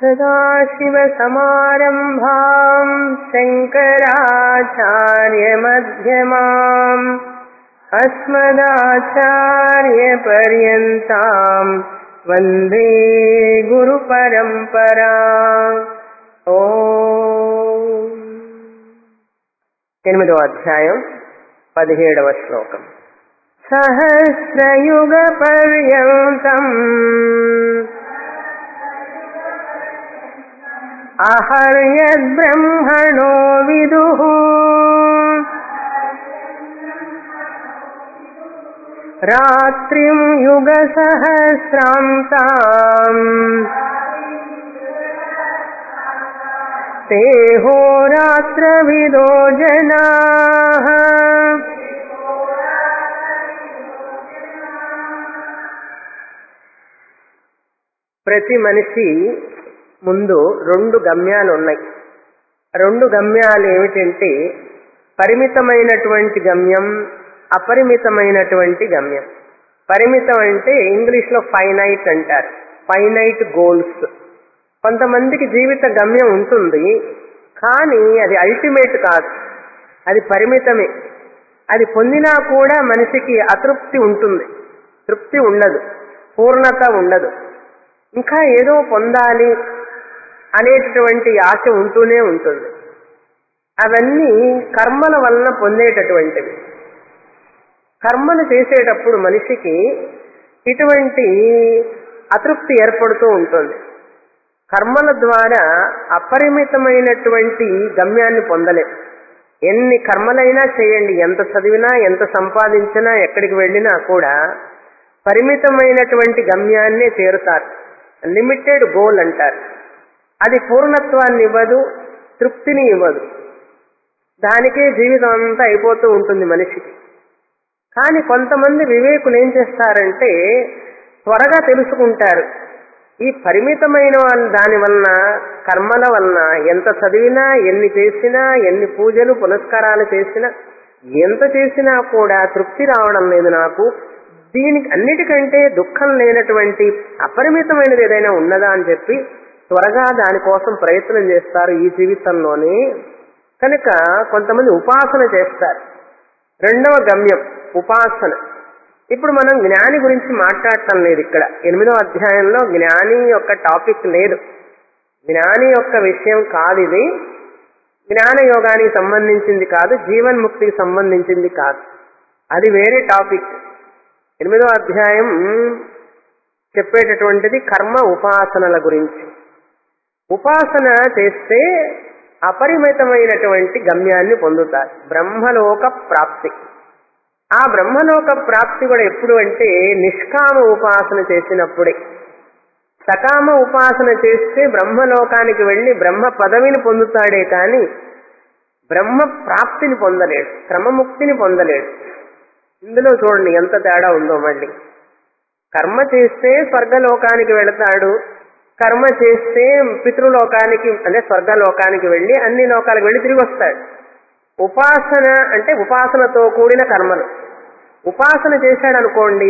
सदाशिवसमारम्भाम् शङ्कराचार्यमध्यमाम् अस्मदाचार्यपर्यन्ताम् वन्दे గురుపరంపరా ఓ ఎనిమిదవ అధ్యాయం పదిహేడవ శ్లోకం సహస్రయుగ పర్యంతం అహర్యద్బ్రహ్మణో విదుః రాత్రిం యుగసహస్రాంతాम् ते होरात्रविदो जनाः ప్రతి మనిషి ముందు రెండు గమ్యాలు ఉన్నాయి రెండు గమ్యాలు ఏమిటంటే పరిమితమైనటువంటి గమ్యం అపరిమితమైనటువంటి గమ్యం పరిమితం అంటే ఇంగ్లీష్లో ఫైనైట్ అంటారు ఫైనైట్ గోల్స్ కొంతమందికి జీవిత గమ్యం ఉంటుంది కానీ అది అల్టిమేట్ కాదు అది పరిమితమే అది పొందినా కూడా మనిషికి అతృప్తి ఉంటుంది తృప్తి ఉండదు పూర్ణత ఉండదు ఇంకా ఏదో పొందాలి అనేటటువంటి ఆశ ఉంటూనే ఉంటుంది అవన్నీ కర్మల వలన పొందేటటువంటివి కర్మలు చేసేటప్పుడు మనిషికి ఇటువంటి అతృప్తి ఏర్పడుతూ ఉంటుంది కర్మల ద్వారా అపరిమితమైనటువంటి గమ్యాన్ని పొందలేం ఎన్ని కర్మలైనా చేయండి ఎంత చదివినా ఎంత సంపాదించినా ఎక్కడికి వెళ్ళినా కూడా పరిమితమైనటువంటి గమ్యాన్నే చేరుతారు లిమిటెడ్ గోల్ అంటారు అది పూర్ణత్వాన్ని ఇవ్వదు తృప్తిని ఇవ్వదు దానికే జీవితం అంతా అయిపోతూ ఉంటుంది మనిషికి కానీ కొంతమంది వివేకులు ఏం చేస్తారంటే త్వరగా తెలుసుకుంటారు ఈ పరిమితమైన దాని వలన కర్మల వలన ఎంత చదివినా ఎన్ని చేసినా ఎన్ని పూజలు పునస్కారాలు చేసినా ఎంత చేసినా కూడా తృప్తి రావడం లేదు నాకు దీనికి అన్నిటికంటే దుఃఖం లేనటువంటి అపరిమితమైనది ఏదైనా ఉన్నదా అని చెప్పి త్వరగా దానికోసం ప్రయత్నం చేస్తారు ఈ జీవితంలోనే కనుక కొంతమంది ఉపాసన చేస్తారు రెండవ గమ్యం ఉపాసన ఇప్పుడు మనం జ్ఞాని గురించి మాట్లాడటం లేదు ఇక్కడ ఎనిమిదో అధ్యాయంలో జ్ఞాని యొక్క టాపిక్ లేదు జ్ఞాని యొక్క విషయం కాదు ఇది జ్ఞాన యోగానికి సంబంధించింది కాదు జీవన్ముక్తికి సంబంధించింది కాదు అది వేరే టాపిక్ ఎనిమిదో అధ్యాయం చెప్పేటటువంటిది కర్మ ఉపాసనల గురించి ఉపాసన చేస్తే అపరిమితమైనటువంటి గమ్యాన్ని పొందుతారు బ్రహ్మలోక ప్రాప్తి ఆ బ్రహ్మలోక ప్రాప్తి కూడా ఎప్పుడు అంటే నిష్కామ ఉపాసన చేసినప్పుడే సకామ ఉపాసన చేస్తే బ్రహ్మలోకానికి వెళ్ళి బ్రహ్మ పదవిని పొందుతాడే కానీ బ్రహ్మ ప్రాప్తిని పొందలేడు క్రమముక్తిని పొందలేడు ఇందులో చూడండి ఎంత తేడా ఉందో మళ్ళీ కర్మ చేస్తే స్వర్గలోకానికి వెళతాడు కర్మ చేస్తే పితృలోకానికి అంటే స్వర్గలోకానికి వెళ్ళి అన్ని లోకాలకు వెళ్ళి తిరిగి వస్తాడు ఉపాసన అంటే ఉపాసనతో కూడిన కర్మలు ఉపాసన చేశాడు అనుకోండి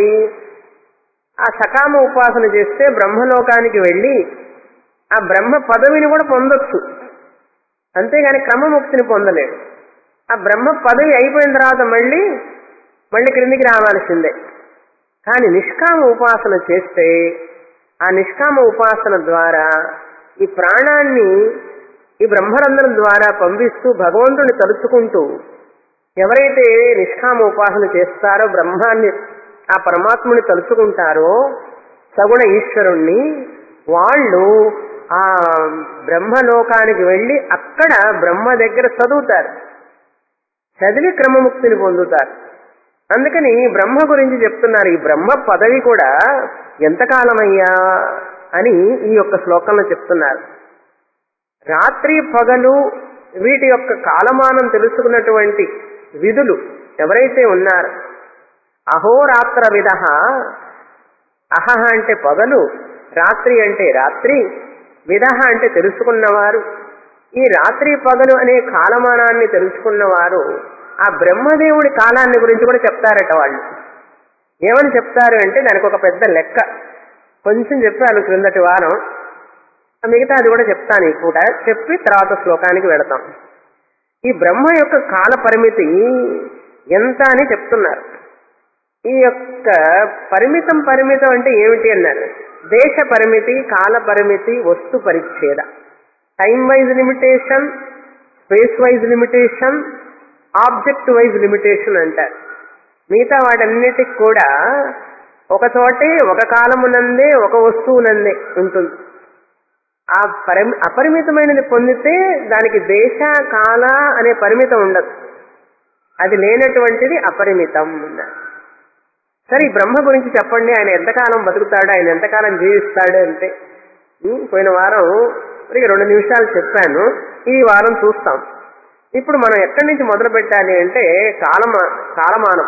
ఆ సకామ ఉపాసన చేస్తే బ్రహ్మలోకానికి వెళ్ళి ఆ బ్రహ్మ పదవిని కూడా పొందొచ్చు అంతేగాని క్రమముక్తిని పొందలేడు ఆ బ్రహ్మ పదవి అయిపోయిన తర్వాత మళ్ళీ మళ్ళీ క్రిందికి రావాల్సిందే కానీ నిష్కామ ఉపాసన చేస్తే ఆ నిష్కామ ఉపాసన ద్వారా ఈ ప్రాణాన్ని ఈ బ్రహ్మరంధ్రం ద్వారా పంపిస్తూ భగవంతుని తలుచుకుంటూ ఎవరైతే నిష్కామ ఉపాసన చేస్తారో బ్రహ్మాన్ని ఆ పరమాత్ముని తలుచుకుంటారో సగుణ ఈశ్వరుణ్ణి వాళ్ళు ఆ బ్రహ్మలోకానికి వెళ్ళి అక్కడ బ్రహ్మ దగ్గర చదువుతారు చదివి క్రమముక్తిని పొందుతారు అందుకని బ్రహ్మ గురించి చెప్తున్నారు ఈ బ్రహ్మ పదవి కూడా ఎంతకాలమయ్యా అని ఈ యొక్క శ్లోకంలో చెప్తున్నారు రాత్రి పగలు వీటి యొక్క కాలమానం తెలుసుకున్నటువంటి విధులు ఎవరైతే ఉన్నారు అహోరాత్ర విధ అహహ అంటే పగలు రాత్రి అంటే రాత్రి విధ అంటే తెలుసుకున్నవారు ఈ రాత్రి పగలు అనే కాలమానాన్ని తెలుసుకున్నవారు ఆ బ్రహ్మదేవుడి కాలాన్ని గురించి కూడా చెప్తారట వాళ్ళు ఏమని చెప్తారు అంటే దానికి ఒక పెద్ద లెక్క కొంచెం చెప్పాను క్రిందటి వారం మిగతా అది కూడా చెప్తాను ఈ పూట చెప్పి తర్వాత శ్లోకానికి వెడతాం ఈ బ్రహ్మ యొక్క కాల పరిమితి ఎంత అని చెప్తున్నారు ఈ యొక్క పరిమితం పరిమితం అంటే ఏమిటి అన్నారు దేశ పరిమితి కాల పరిమితి వస్తు పరిచ్ఛేద time wise limitation space wise limitation object wise limitation అంటారు మిగతా వాటన్నిటికి కూడా ఒక చోటే ఒక కాలమునందే ఒక వస్తువునందే ఉంటుంది ఆ పరిమి అపరిమితమైనది పొందితే దానికి దేశ కాల అనే పరిమితం ఉండదు అది లేనటువంటిది అపరిమితం అన్నారు సరే ఈ బ్రహ్మ గురించి చెప్పండి ఆయన ఎంతకాలం బతుకుతాడు ఆయన ఎంతకాలం జీవిస్తాడు అంటే ఉమ్, పోయిన వారం ఇక రెండు నిమిషాలు చెప్పాను ఈ వారం చూస్తాం ఇప్పుడు మనం ఎక్కడి నుంచి మొదలు పెట్టాలి అంటే కాలమా కాలమానం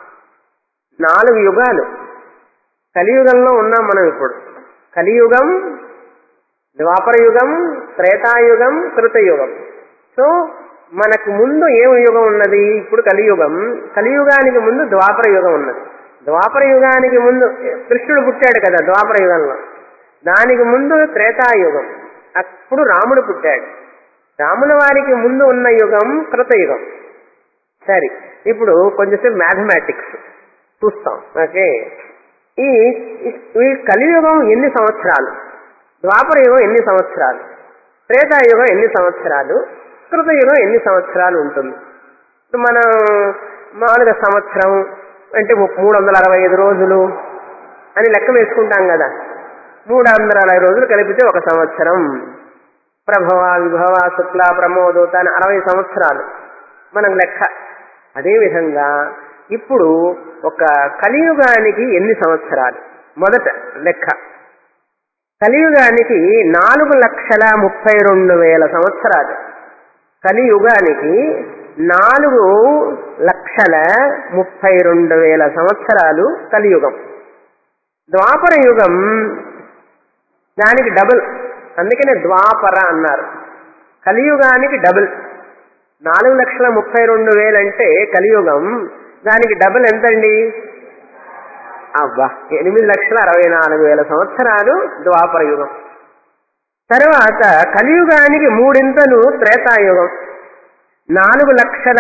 నాలుగు యుగాలు కలియుగంలో ఉన్నాం మనం ఇప్పుడు కలియుగం ద్వాపర యుగం త్రేతాయుగం కృతయుగం సో మనకు ముందు ఏం యుగం ఉన్నది ఇప్పుడు కలియుగం కలియుగానికి ముందు ద్వాపర యుగం ఉన్నది ద్వాపర యుగానికి ముందు కృష్ణుడు పుట్టాడు కదా ద్వాపర యుగంలో దానికి ముందు త్రేతాయుగం అప్పుడు రాముడు పుట్టాడు రాముల వారికి ముందు ఉన్న యుగం కృతయుగం సరే ఇప్పుడు కొంచెంసేపు మ్యాథమెటిక్స్ చూస్తాం ఓకే ఈ ఈ కలియుగం ఎన్ని సంవత్సరాలు ద్వాపర యుగం ఎన్ని సంవత్సరాలు త్రేతాయుగం ఎన్ని సంవత్సరాలు కృతయుగం ఎన్ని సంవత్సరాలు ఉంటుంది ఇప్పుడు మనం మామూలుగా సంవత్సరం అంటే ము- మూడు వందల అరవై ఐదు రోజులు అని లెక్క వేసుకుంటాం కదా మూడు వందల అరవై రోజులు కలిపితే ఒక సంవత్సరం ప్రభవ విభవ శుక్ల ప్రమోదోత అని అరవై సంవత్సరాలు మనం లెక్క అదేవిధంగా ఇప్పుడు ఒక కలియుగానికి ఎన్ని సంవత్సరాలు మొదట లెక్క కలియుగానికి నాలుగు లక్షల ముప్పై రెండు వేల సంవత్సరాలు కలియుగానికి నాలుగు లక్షల ముప్పై రెండు వేల సంవత్సరాలు కలియుగం ద్వాపర యుగం దానికి డబుల్ అందుకనే ద్వాపర అన్నారు కలియుగానికి డబుల్ నాలుగు లక్షల ముప్పై రెండు వేలంటే కలియుగం దానికి డబుల్ ఎంతండి అబ్బా ఎనిమిది లక్షల అరవై నాలుగు వేల సంవత్సరాలు ద్వాపర యుగం తర్వాత కలియుగానికి మూడింతలు త్రేతాయుగం నాలుగు లక్షల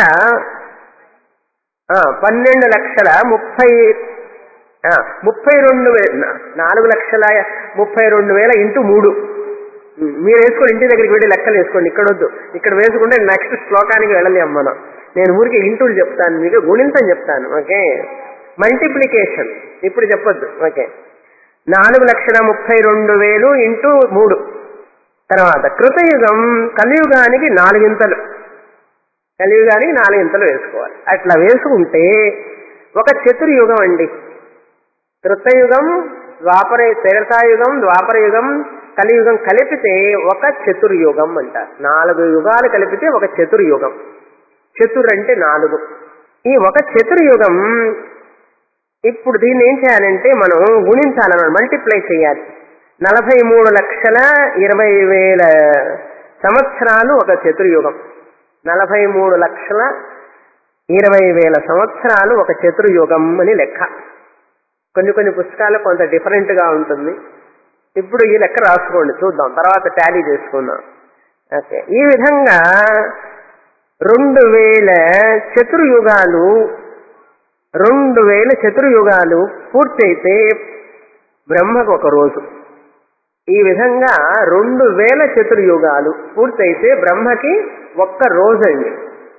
ఆ, పన్నెండు లక్షల ముప్పై ఆ, ముప్పై రెండు వే నాలుగు లక్షల ముప్పై రెండు వేల ఇంటూ మూడు ఉమ్, మీరు వేసుకోండి ఇంటి దగ్గరికి వెళ్ళి లెక్కలు వేసుకోండి ఇక్కడ వద్దు ఇక్కడ వేసుకుంటే నెక్స్ట్ శ్లోకానికి వెళ్ళలేం మనం నేను ఊరికి ఇంటూలు చెప్తాను మీకు గుణింతం చెప్తాను ఓకే మల్టిప్లికేషన్ ఇప్పుడు చెప్పొద్దు ఓకే నాలుగు లక్షల ముప్పై రెండు వేలు ఇంటూ మూడు తర్వాత కృతయుగం కలియుగానికి నాలుగింతలు కలియుగానికి నాలుగింతలు వేసుకోవాలి అట్లా వేసుకుంటే ఒక చతుర్యుగం అండి కృతయుగం ద్వాపర త్రేతాయుగం ద్వాపర యుగం కలియుగం కలిపితే ఒక చతుర్యుగం అంటారు నాలుగు యుగాలు కలిపితే ఒక చతుర్యుగం చతుర్ అంటే నాలుగు ఈ ఒక చతుర్యుగం ఇప్పుడు దీన్ని ఏం చేయాలంటే మనం గుణించాలన్నమాట మల్టిప్లై చేయాలి నలభై మూడు లక్షల ఇరవై వేల సంవత్సరాలు ఒక చతుర్యుగం నలభై మూడు లక్షల ఇరవై వేల సంవత్సరాలు ఒక చతుర్యుగం అని లెక్క కొన్ని కొన్ని పుస్తకాలు కొంత డిఫరెంట్ గా ఉంటుంది ఇప్పుడు ఈ లెక్క రాసుకోండి చూద్దాం తర్వాత టాలీ చేసుకుందాం ఓకే ఈ విధంగా రెండు వేల చతుర్యుగాలు రెండు వేల చతుర్యుగాలు పూర్తయితే బ్రహ్మకు ఒక రోజు ఈ విధంగా రెండు వేల చతుర్యుగాలు పూర్తయితే బ్రహ్మకి ఒక్క రోజండి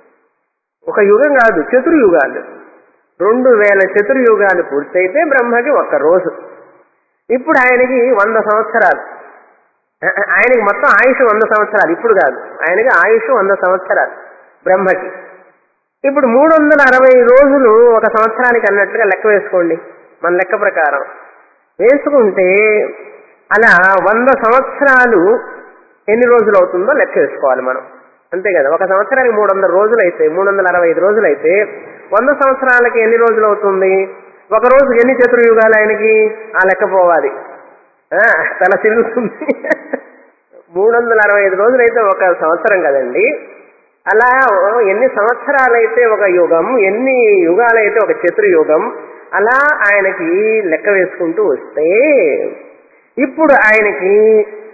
ఒక యుగం కాదు చతుర్యుగాలు రెండు వేల చతుర్యుగాలు పూర్తయితే బ్రహ్మకి ఒక్క రోజు ఇప్పుడు ఆయనకి వంద సంవత్సరాలు ఆ- ఆ- ఆయనకి మొత్తం ఆయుష్ వంద సంవత్సరాలు ఇప్పుడు కాదు ఆయనకి ఆయుష్ వంద సంవత్సరాలు బ్రహ్మకి ఇప్పుడు మూడు వందల అరవై రోజులు ఒక సంవత్సరానికి అన్నట్టుగా లెక్క వేసుకోండి మన లెక్క ప్రకారం వేసుకుంటే అలా వంద సంవత్సరాలు ఎన్ని రోజులు అవుతుందో లెక్క వేసుకోవాలి మనం అంతే కదా ఒక సంవత్సరానికి మూడు వందల రోజులు అయితే మూడు వందల అరవై ఐదు రోజులు అయితే వంద సంవత్సరాలకి ఎన్ని రోజులు అవుతుంది ఒక రోజు ఎన్ని చతుర్యుగాలు ఆయనకి ఆ లెక్క పోవాలి ఆ, తల తిరుగుతుంది మూడు వందల అరవై ఐదు రోజులు అయితే ఒక సంవత్సరం కదండి అలా ఎన్ని సంవత్సరాలైతే ఒక యుగం ఎన్ని యుగాలైతే ఒక చతుర్యుగం అలా ఆయనకి లెక్క వేసుకుంటూ వస్తే ఇప్పుడు ఆయనకి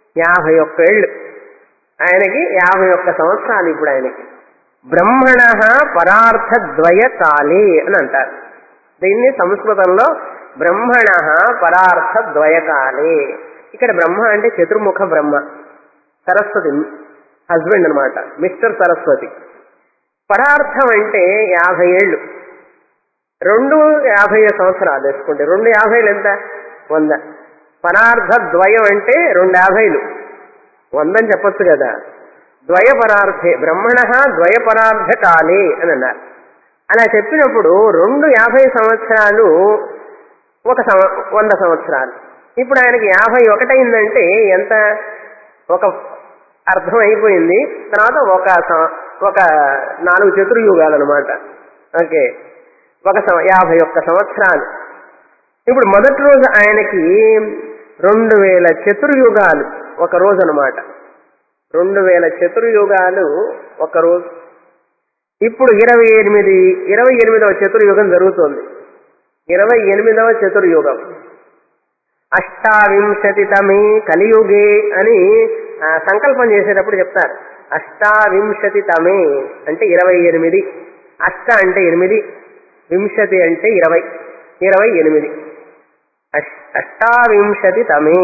యాభై ఒక్క ఏళ్ళు ఆయనకి యాభై ఒక్క సంవత్సరాలు ఇప్పుడు ఆయనకి బ్రహ్మణ పరార్థ ద్వయ కాలే అని అంటారు దీన్ని సంస్కృతంలో బ్రహ్మణ పరార్థ ద్వయకాలే ఇక్కడ బ్రహ్మ అంటే చతుర్ముఖ బ్రహ్మ సరస్వతి హస్బెండ్ అనమాట మిస్టర్ సరస్వతి పరార్థం అంటే యాభై ఏళ్ళు రెండు యాభై సంవత్సరాలు వేసుకోండి రెండు యాభైలు ఎంత వంద పరార్థ ద్వయం అంటే రెండు యాభైలు వందని చెప్పొచ్చు కదా ద్వయ పరార్థే బ్రహ్మణ ద్వయ పరార్థ కాలే అని అన్నారు అలా చెప్పినప్పుడు రెండు యాభై సంవత్సరాలు ఒక సంవ వంద సంవత్సరాలు ఇప్పుడు ఆయనకి యాభై ఒకటైందంటే ఎంత ఒక అర్థం అయిపోయింది తర్వాత ఒక సం- ఒక నాలుగు చతుర్యుగాలు అనమాట ఓకే ఒక సం- యాభై ఒక్క సంవత్సరాలు ఇప్పుడు మొదటి రోజు ఆయనకి రెండు వేల చతుర్యుగాలు ఒక రోజు అనమాట రెండు వేల చతుర్యుగాలు ఒక రోజు ఇప్పుడు ఇరవై ఎనిమిది ఇరవై ఎనిమిదవ చతుర్యుగం జరుగుతోంది ఇరవై ఎనిమిదవ చతుర్యుగం అష్టావింశతితమే కలియుగే అని ఆ, సంకల్పం చేసేటప్పుడు చెప్తారు అష్టావింశతితమే అంటే ఇరవై ఎనిమిది అష్ట అంటే ఎనిమిది వింశతి అంటే ఇరవై ఇరవై ఎనిమిది అష్- అష్టావింశతి తమే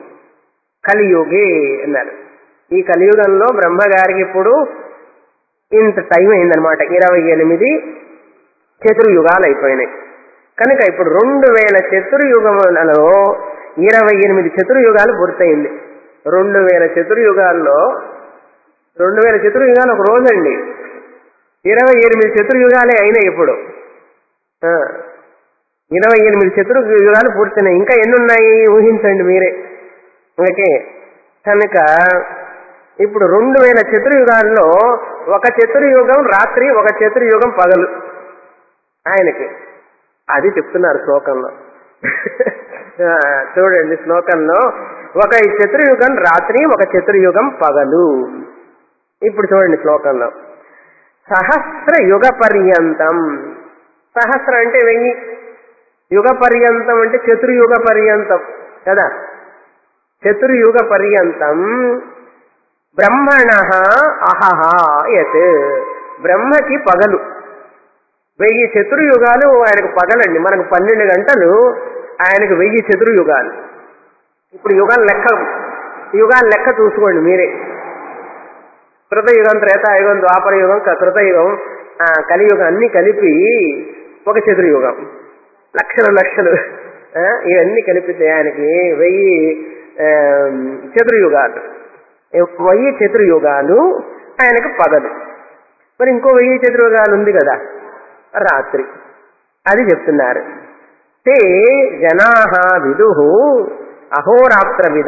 కలియుగే అన్నారు ఈ కలియుగంలో బ్రహ్మగారికి ఇప్పుడు ఇంత టైం అయిందనమాట ఇరవై ఎనిమిది చతుర్యుగాలు అయిపోయినాయి కనుక ఇప్పుడు రెండు వేల చతుర్యుగములలో ఇరవై ఎనిమిది చతుర్యుగాలు పూర్తయింది రెండు వేల చతుర్యుగాల్లో రెండు వేల చతుర్యుగాలు ఒక రోజండి ఇరవై ఎనిమిది చతుర్యుగాలే అయినాయి ఇప్పుడు ఆ, ఇరవై ఎనిమిది చతుర్యుగాలు పూర్తయినాయి ఇంకా ఎన్ని ఉన్నాయి ఊహించండి మీరే ఓకే కనుక ఇప్పుడు రెండు వేల చతుర్యుగాల్లో ఒక చతుర్యుగం రాత్రి ఒక చతుర్యుగం పగలు ఆయనకి అది చెప్తున్నారు శ్లోకంలో ఆ, చూడండి శ్లోకంలో ఒక చతుర్యుగం రాత్రి ఒక చతుర్యుగం పగలు ఇప్పుడు చూడండి శ్లోకంలో సహస్ర యుగ పర్యంతం సహస్ర అంటే వెయ్యి యుగ పర్యంతం అంటే చతుర్యుగ పర్యంతం కదా చతుర్యుగ పర్యంతం బ్రహ్మణ అహహ యత్ బ్రహ్మకి పగలు వెయ్యి చతుర్యుగాలు ఆయనకు పగలండి మనకు పన్నెండు గంటలు ఆయనకు వెయ్యి చతుర్యుగాలు ఇప్పుడు యుగాలు లెక్క యుగాలు లెక్క చూసుకోండి మీరే కృతయుగం త్రేతాయుగం ద్వాపర యుగం క- కృతయుగం ఆ, కలియుగం అన్ని కలిపి ఒక చతుర్యుగం లక్షలు లక్షలు ఆ, ఇవన్నీ కలిపితే ఆయనకి వెయ్యి ఆ, చతుర్యుగాలు వెయ్యి చతుర్యుగాలు ఆయనకు పగలు మరి ఇంకో వెయ్యి చతుర్యుగాలు ఉంది కదా రాత్రి అది చెప్తున్నారు తే జనా విదు అహోరాత్ర విద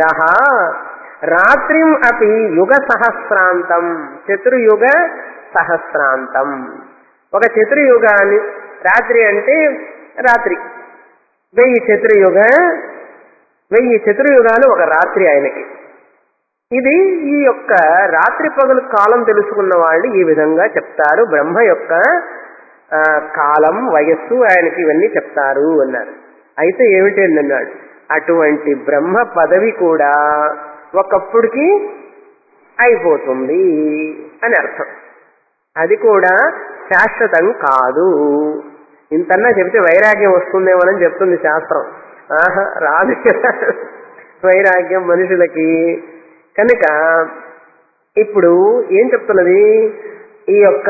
రాత్రిం అపి యుగ సహస్రాంతం చతుర్యుగ సహస్రాంతం ఒక చతుర్యుగాన్ని రాత్రి అంటే రాత్రి వెయ్యి చతుర్యుగ వెయ్యి చతుర్యుగాలు ఒక రాత్రి ఆయనకి ఇది ఈ యొక్క రాత్రి పగలు కాలం తెలుసుకున్న వాళ్ళు ఈ విధంగా చెప్తారు బ్రహ్మ యొక్క ఆ, కాలం వయస్సు ఆయనకి ఇవన్నీ చెప్తారు అన్నారు అయితే ఏమిటి అని అన్నాడు అటువంటి బ్రహ్మ పదవి కూడా ఒకప్పుడుకి అయిపోతుంది అని అర్థం అది కూడా శాశ్వతం కాదు ఇంతన్నా చెప్తే వైరాగ్యం వస్తుందేమోనని చెప్తుంది శాస్త్రం ఆహా రాదు కదా వైరాగ్యం మనుషులకి కనుక ఇప్పుడు ఏం చెప్తున్నది ఈ యొక్క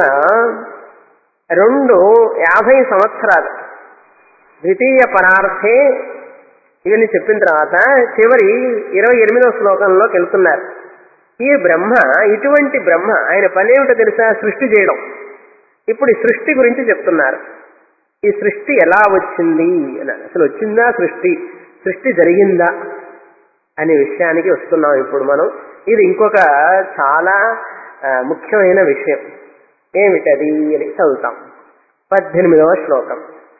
రెండు యాభై సంవత్సరాలు ద్వితీయ పరార్థే ఇవన్నీ చెప్పిన తర్వాత చివరి ఇరవై ఎనిమిదవ శ్లోకంలోకి వెళ్తున్నారు ఈ బ్రహ్మ ఇటువంటి బ్రహ్మ ఆయన పనేమిటో తెలుసా సృష్టి చేయడం ఇప్పుడు ఈ సృష్టి గురించి చెప్తున్నారు ఈ సృష్టి ఎలా వచ్చింది అని అసలు వచ్చిందా సృష్టి సృష్టి జరిగిందా అనే విషయానికి వస్తున్నాం ఇప్పుడు మనం ఇది ఇంకొక చాలా ఆ, ముఖ్యమైన విషయం ఏమిటది అని చదువుతాం పద్దెనిమిదవ శ్లోకం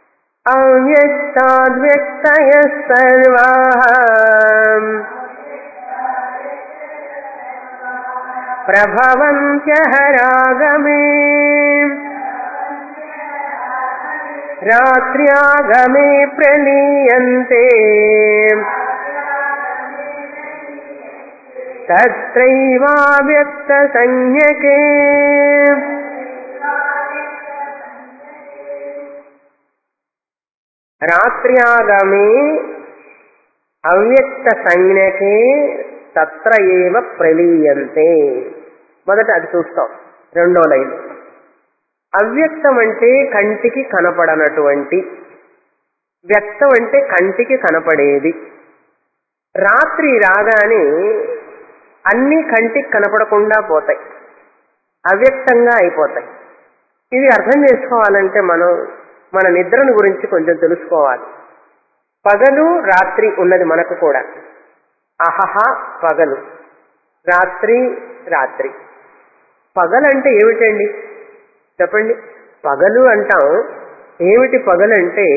అవ్యక్తాద్వ్యక్తయ సర్వా ప్రభవంత్యహరాగమే రాత్ర్యాగమే ప్రలీయంతే తత్రైవావ్యక్త సంజ్ఞకే రాత్ర్యాగమే అవ్యక్త సంజ్ఞకే తత్ర ఏవ ప్రలీయంతే మొదట అది చూస్తాం రెండో లైన్ అవ్యక్తం అంటే కంటికి కనపడనటువంటి వ్యక్తం అంటే కంటికి కనపడేది రాత్రి రాగానే అన్ని కంటికి కనపడకుండా పోతాయి అవ్యక్తంగా అయిపోతాయి ఇది అర్థం చేసుకోవాలంటే మనం మన నిద్రను గురించి కొంచెం తెలుసుకోవాలి పగలు రాత్రి ఉన్నది మనకు కూడా అహహ పగలు రాత్రి రాత్రి పగలంటే ఏమిటండి చెప్పండి పగలు అంటాం ఏమిటి పగలంటే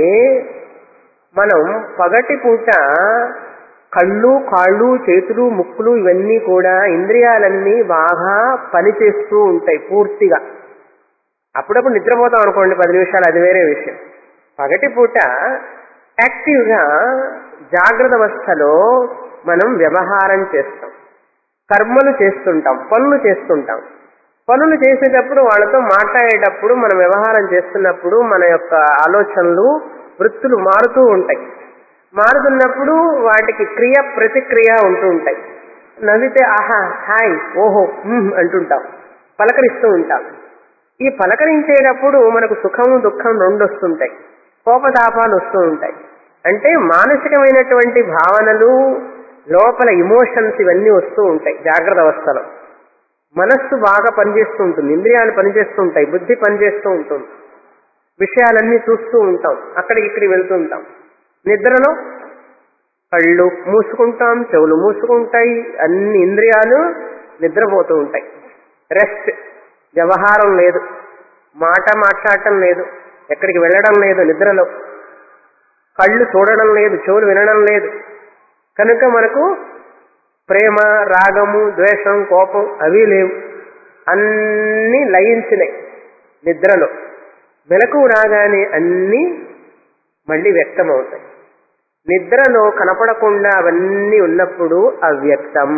మనం పగటి పూట కళ్ళు కాళ్ళు చేతులు ముక్కులు ఇవన్నీ కూడా ఇంద్రియాలన్నీ బాగా పనిచేస్తూ ఉంటాయి పూర్తిగా అప్పుడప్పుడు నిద్రపోతాం అనుకోండి పది నిమిషాలు అది వేరే విషయం పగటి పూట యాక్టివ్గా జాగ్రత్త అవస్థలో మనం వ్యవహారం చేస్తాం కర్మలు చేస్తుంటాం పనులు చేస్తుంటాం పనులు చేసేటప్పుడు వాళ్ళతో మాట్లాడేటప్పుడు మనం వ్యవహారం చేస్తున్నప్పుడు మన యొక్క ఆలోచనలు వృత్తులు మారుతూ ఉంటాయి మారుతున్నప్పుడు వాటికి క్రియ ప్రతిక్రియ ఉంటూ ఉంటాయి నవ్వితే ఆహా హాయ్ ఓహో ఉమ్ అంటుంటాం పలకరిస్తూ ఉంటాం ఈ పలకరించేటప్పుడు మనకు సుఖము దుఃఖం రెండు వస్తుంటాయి కోపతాపాలు వస్తూ ఉంటాయి అంటే మానసికమైనటువంటి భావనలు లోపల ఇమోషన్స్ ఇవన్నీ వస్తూ ఉంటాయి జాగ్రత్త అవస్థలో మనస్సు బాగా పనిచేస్తూ ఉంటుంది ఇంద్రియాలు పనిచేస్తూ ఉంటాయి బుద్ధి పనిచేస్తూ ఉంటుంది విషయాలన్నీ చూస్తూ ఉంటాం అక్కడికి ఇక్కడికి వెళ్తూ ఉంటాం నిద్రలో కళ్ళు మూసుకుంటాం చెవులు మూసుకుంటాయి అన్ని ఇంద్రియాలు నిద్రపోతూ ఉంటాయి రెస్ట్ వ్యవహారం లేదు మాట మాట్లాడటం లేదు ఎక్కడికి వెళ్ళడం లేదు నిద్రలో కళ్ళు చూడడం లేదు చెవులు వినడం లేదు కనుక మనకు ప్రేమ రాగము ద్వేషం కోపం అవి లేవు అన్నీ లయించినాయి నిద్రలో మెలకు రాగానే అన్నీ మళ్ళీ వ్యక్తమవుతాయి నిద్రలో కనపడకుండా అవన్నీ ఉన్నప్పుడు అవ్యక్తం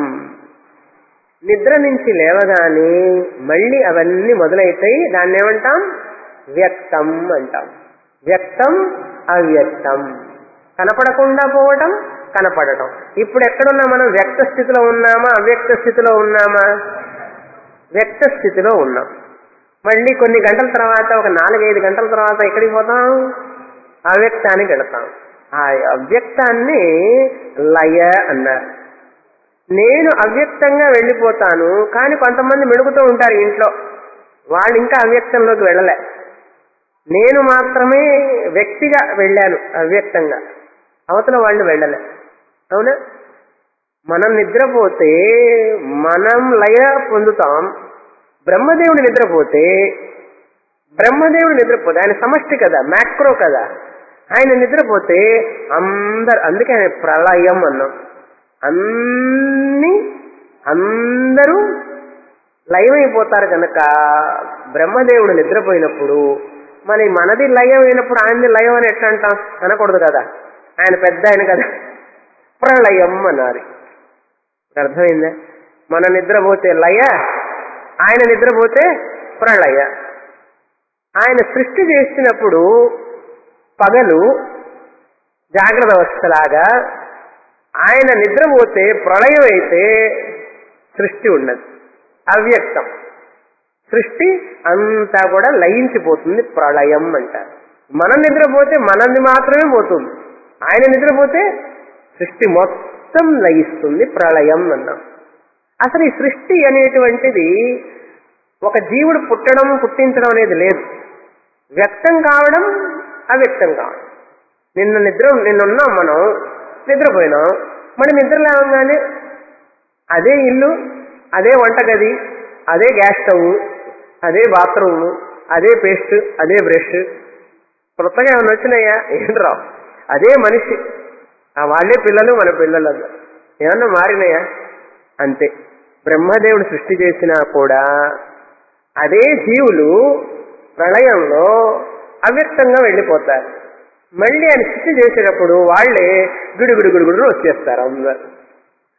నిద్ర నుంచి లేవగానే మళ్ళీ అవన్నీ మొదలైతాయి దాన్ని ఏమంటాం వ్యక్తం అంటాం వ్యక్తం అవ్యక్తం కనపడకుండా పోవటం కనపడటం ఇప్పుడు ఎక్కడున్నా మనం వ్యక్త స్థితిలో ఉన్నామా అవ్యక్త స్థితిలో ఉన్నామా వ్యక్త స్థితిలో ఉన్నాం మళ్ళీ కొన్ని గంటల తర్వాత ఒక నాలుగైదు గంటల తర్వాత ఎక్కడికి పోతాం అవ్యక్తానికి వెళతాం ఆ అవ్యక్తాన్ని లయ అన్నారు నేను అవ్యక్తంగా వెళ్ళిపోతాను కానీ కొంతమంది మెడుగుతూ ఉంటారు ఇంట్లో వాళ్ళు ఇంకా అవ్యక్తంలోకి వెళ్ళలే నేను మాత్రమే వ్యక్తిగా వెళ్ళాను అవ్యక్తంగా అవతల వాళ్ళు వెళ్ళలే అవునా మనం నిద్రపోతే మనం లయ పొందుతాం బ్రహ్మదేవుడు నిద్రపోతే బ్రహ్మదేవుడు నిద్రపోతే ఆయన సమష్టి కదా మ్యాక్రో కదా ఆయన నిద్రపోతే అందరు అందుకే ఆయన ప్రళయం అన్నాం అన్ని అందరూ లయమైపోతారు కనుక బ్రహ్మదేవుడు నిద్రపోయినప్పుడు మరి మనది లయం అయినప్పుడు ఆయనది లయం అని ఎట్లా అంటాం అనకూడదు కదా ఆయన పెద్ద ఆయన కదా ప్రళయం అన్నారు అర్థమైందా మన నిద్రపోతే లయ ఆయన నిద్రపోతే ప్రళయ ఆయన సృష్టి చేసినప్పుడు పగలు జాగ్రత్త అవస్థలాగా ఆయన నిద్రపోతే ప్రళయం అయితే సృష్టి ఉన్నది అవ్యక్తం సృష్టి అంతా కూడా లయించిపోతుంది ప్రళయం అంటారు మనం నిద్రపోతే మనది మాత్రమే పోతుంది ఆయన నిద్రపోతే సృష్టి మొత్తం లయిస్తుంది ప్రళయం అన్నాం అసలు ఈ సృష్టి అనేటువంటిది ఒక జీవుడు పుట్టడం పుట్టించడం అనేది లేదు వ్యక్తం కావడం అవ్యక్తం కావడం నిన్న నిద్ర నిన్నున్నాం మనం నిద్రపోయినాం మరి నిద్ర లేవగానే అదే ఇల్లు అదే వంటగది అదే గ్యాస్ స్టవ్ అదే బాత్రూమ్ అదే పేస్ట్ అదే బ్రష్ కొత్తగా ఏమైనా వచ్చినాయా ఏం రావు అదే మనిషి ఆ వాళ్ళే పిల్లలు మన పిల్లలు ఏమన్నా మారినాయా అంతే బ్రహ్మదేవుడు సృష్టి చేసినా కూడా అదే జీవులు ప్రళయంలో అవ్యక్తంగా వెళ్ళిపోతారు మళ్ళీ ఆయన సృష్టి చేసేటప్పుడు వాళ్లే గుడి గుడి గుడి గుడి వచ్చేస్తారు అందరు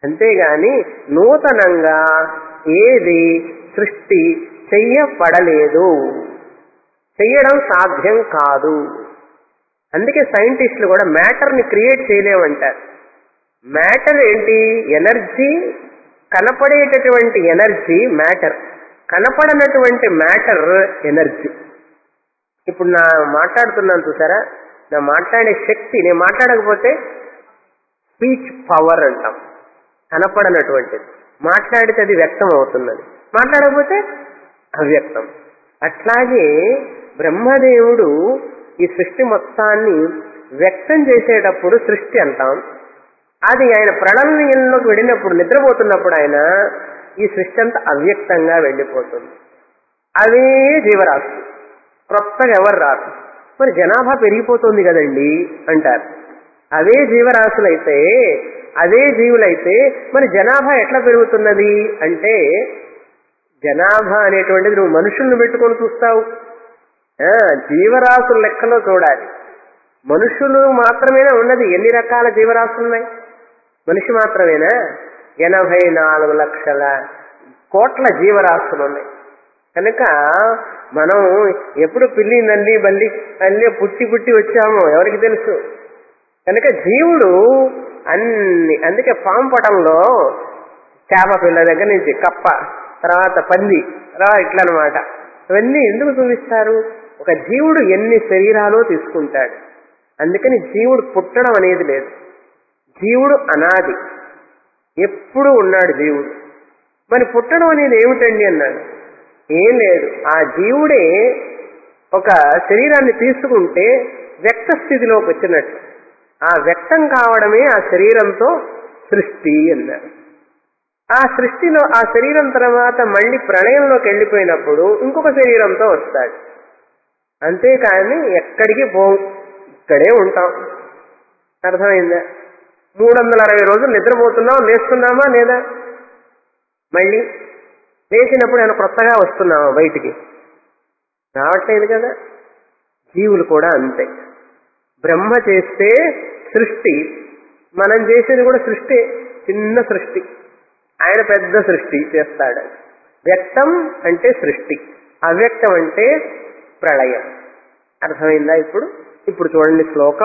అంతేగాని నూతనంగా ఏది సృష్టి చెయ్యపడలేదు చెయ్యడం సాధ్యం కాదు అందుకే సైంటిస్టులు కూడా మ్యాటర్ని క్రియేట్ చేయలేమంటారు మ్యాటర్ ఏంటి ఎనర్జీ కనపడేటటువంటి ఎనర్జీ మ్యాటర్ కనపడనటువంటి మ్యాటర్ ఎనర్జీ ఇప్పుడు నా మాట్లాడుతున్నాను చూసారా నా మాట్లాడే శక్తి నేను మాట్లాడకపోతే స్పీచ్ పవర్ అంటాం కనపడనటువంటిది మాట్లాడితే అది వ్యక్తం అవుతున్నది మాట్లాడకపోతే అవ్యక్తం అట్లాగే బ్రహ్మదేవుడు ఈ సృష్టి మొత్తాన్ని వ్యక్తం చేసేటప్పుడు సృష్టి అంటాం అది ఆయన ప్రణయంలోకి వెళ్ళినప్పుడు నిద్రపోతున్నప్పుడు ఆయన ఈ సృష్టి అంతా అవ్యక్తంగా వెళ్ళిపోతుంది అవే జీవరాశి క్రొత్తగా ఎవరు రారు మరి జనాభా పెరిగిపోతుంది కదండి అంటారు అవే జీవరాశులైతే అదే జీవులైతే మరి జనాభా ఎట్లా పెరుగుతున్నది అంటే జనాభా అనేటువంటిది నువ్వు మనుషుల్ని పెట్టుకొని చూస్తావు ఆ, జీవరాశుల లెక్కలో చూడాలి మనుషులు మాత్రమేనా ఉన్నది ఎన్ని రకాల జీవరాశులు ఉన్నాయి మనిషి మాత్రమేనా ఎనభై నాలుగు లక్షల కోట్ల జీవరాశులు ఉన్నాయి కనుక మనం ఎప్పుడు పిల్లి నల్లి బల్లి అన్నీ పుట్టి పుట్టి వచ్చామో ఎవరికి తెలుసు కనుక జీవుడు అన్ని అందుకే పాము పటంలో చేప పిల్ల దగ్గర నుంచి కప్ప తర్వాత పంది తర్వాత ఇట్లా అనమాట ఇవన్నీ ఎందుకు చూపిస్తారు ఒక జీవుడు ఎన్ని శరీరాలు తీసుకుంటాడు అందుకని జీవుడు పుట్టడం అనేది లేదు జీవుడు అనాది ఎప్పుడు ఉన్నాడు జీవుడు మరి పుట్టడం అనేది ఏమిటండి అన్నాడు ఏం లేదు ఆ జీవుడే ఒక శరీరాన్ని తీసుకుంటే వ్యక్త స్థితిలోకి వచ్చినట్టు ఆ వ్యక్తం కావడమే ఆ శరీరంతో సృష్టి అన్నారు ఆ సృష్టిలో ఆ శరీరం తర్వాత మళ్ళీ ప్రళయంలోకి వెళ్ళిపోయినప్పుడు ఇంకొక శరీరంతో వస్తాడు అంతేకాని ఎక్కడికి పోం ఇక్కడే ఉంటాం అర్థమైందా మూడు వందల అరవై రోజులు నిద్రపోతున్నాం లేస్తున్నామా లేదా మళ్ళీ లేచినప్పుడు ఏమైనా కొత్తగా వస్తున్నామా బయటికి రావట్లేదు కదా జీవులు కూడా అంతే బ్రహ్మ చేస్తే సృష్టి మనం చేసేది కూడా సృష్టి చిన్న సృష్టి ఆయన పెద్ద సృష్టి చేస్తాడు వ్యక్తం అంటే సృష్టి అవ్యక్తం అంటే ప్రళయం అర్థమైందా ఇప్పుడు ఇప్పుడు చూడండి శ్లోకం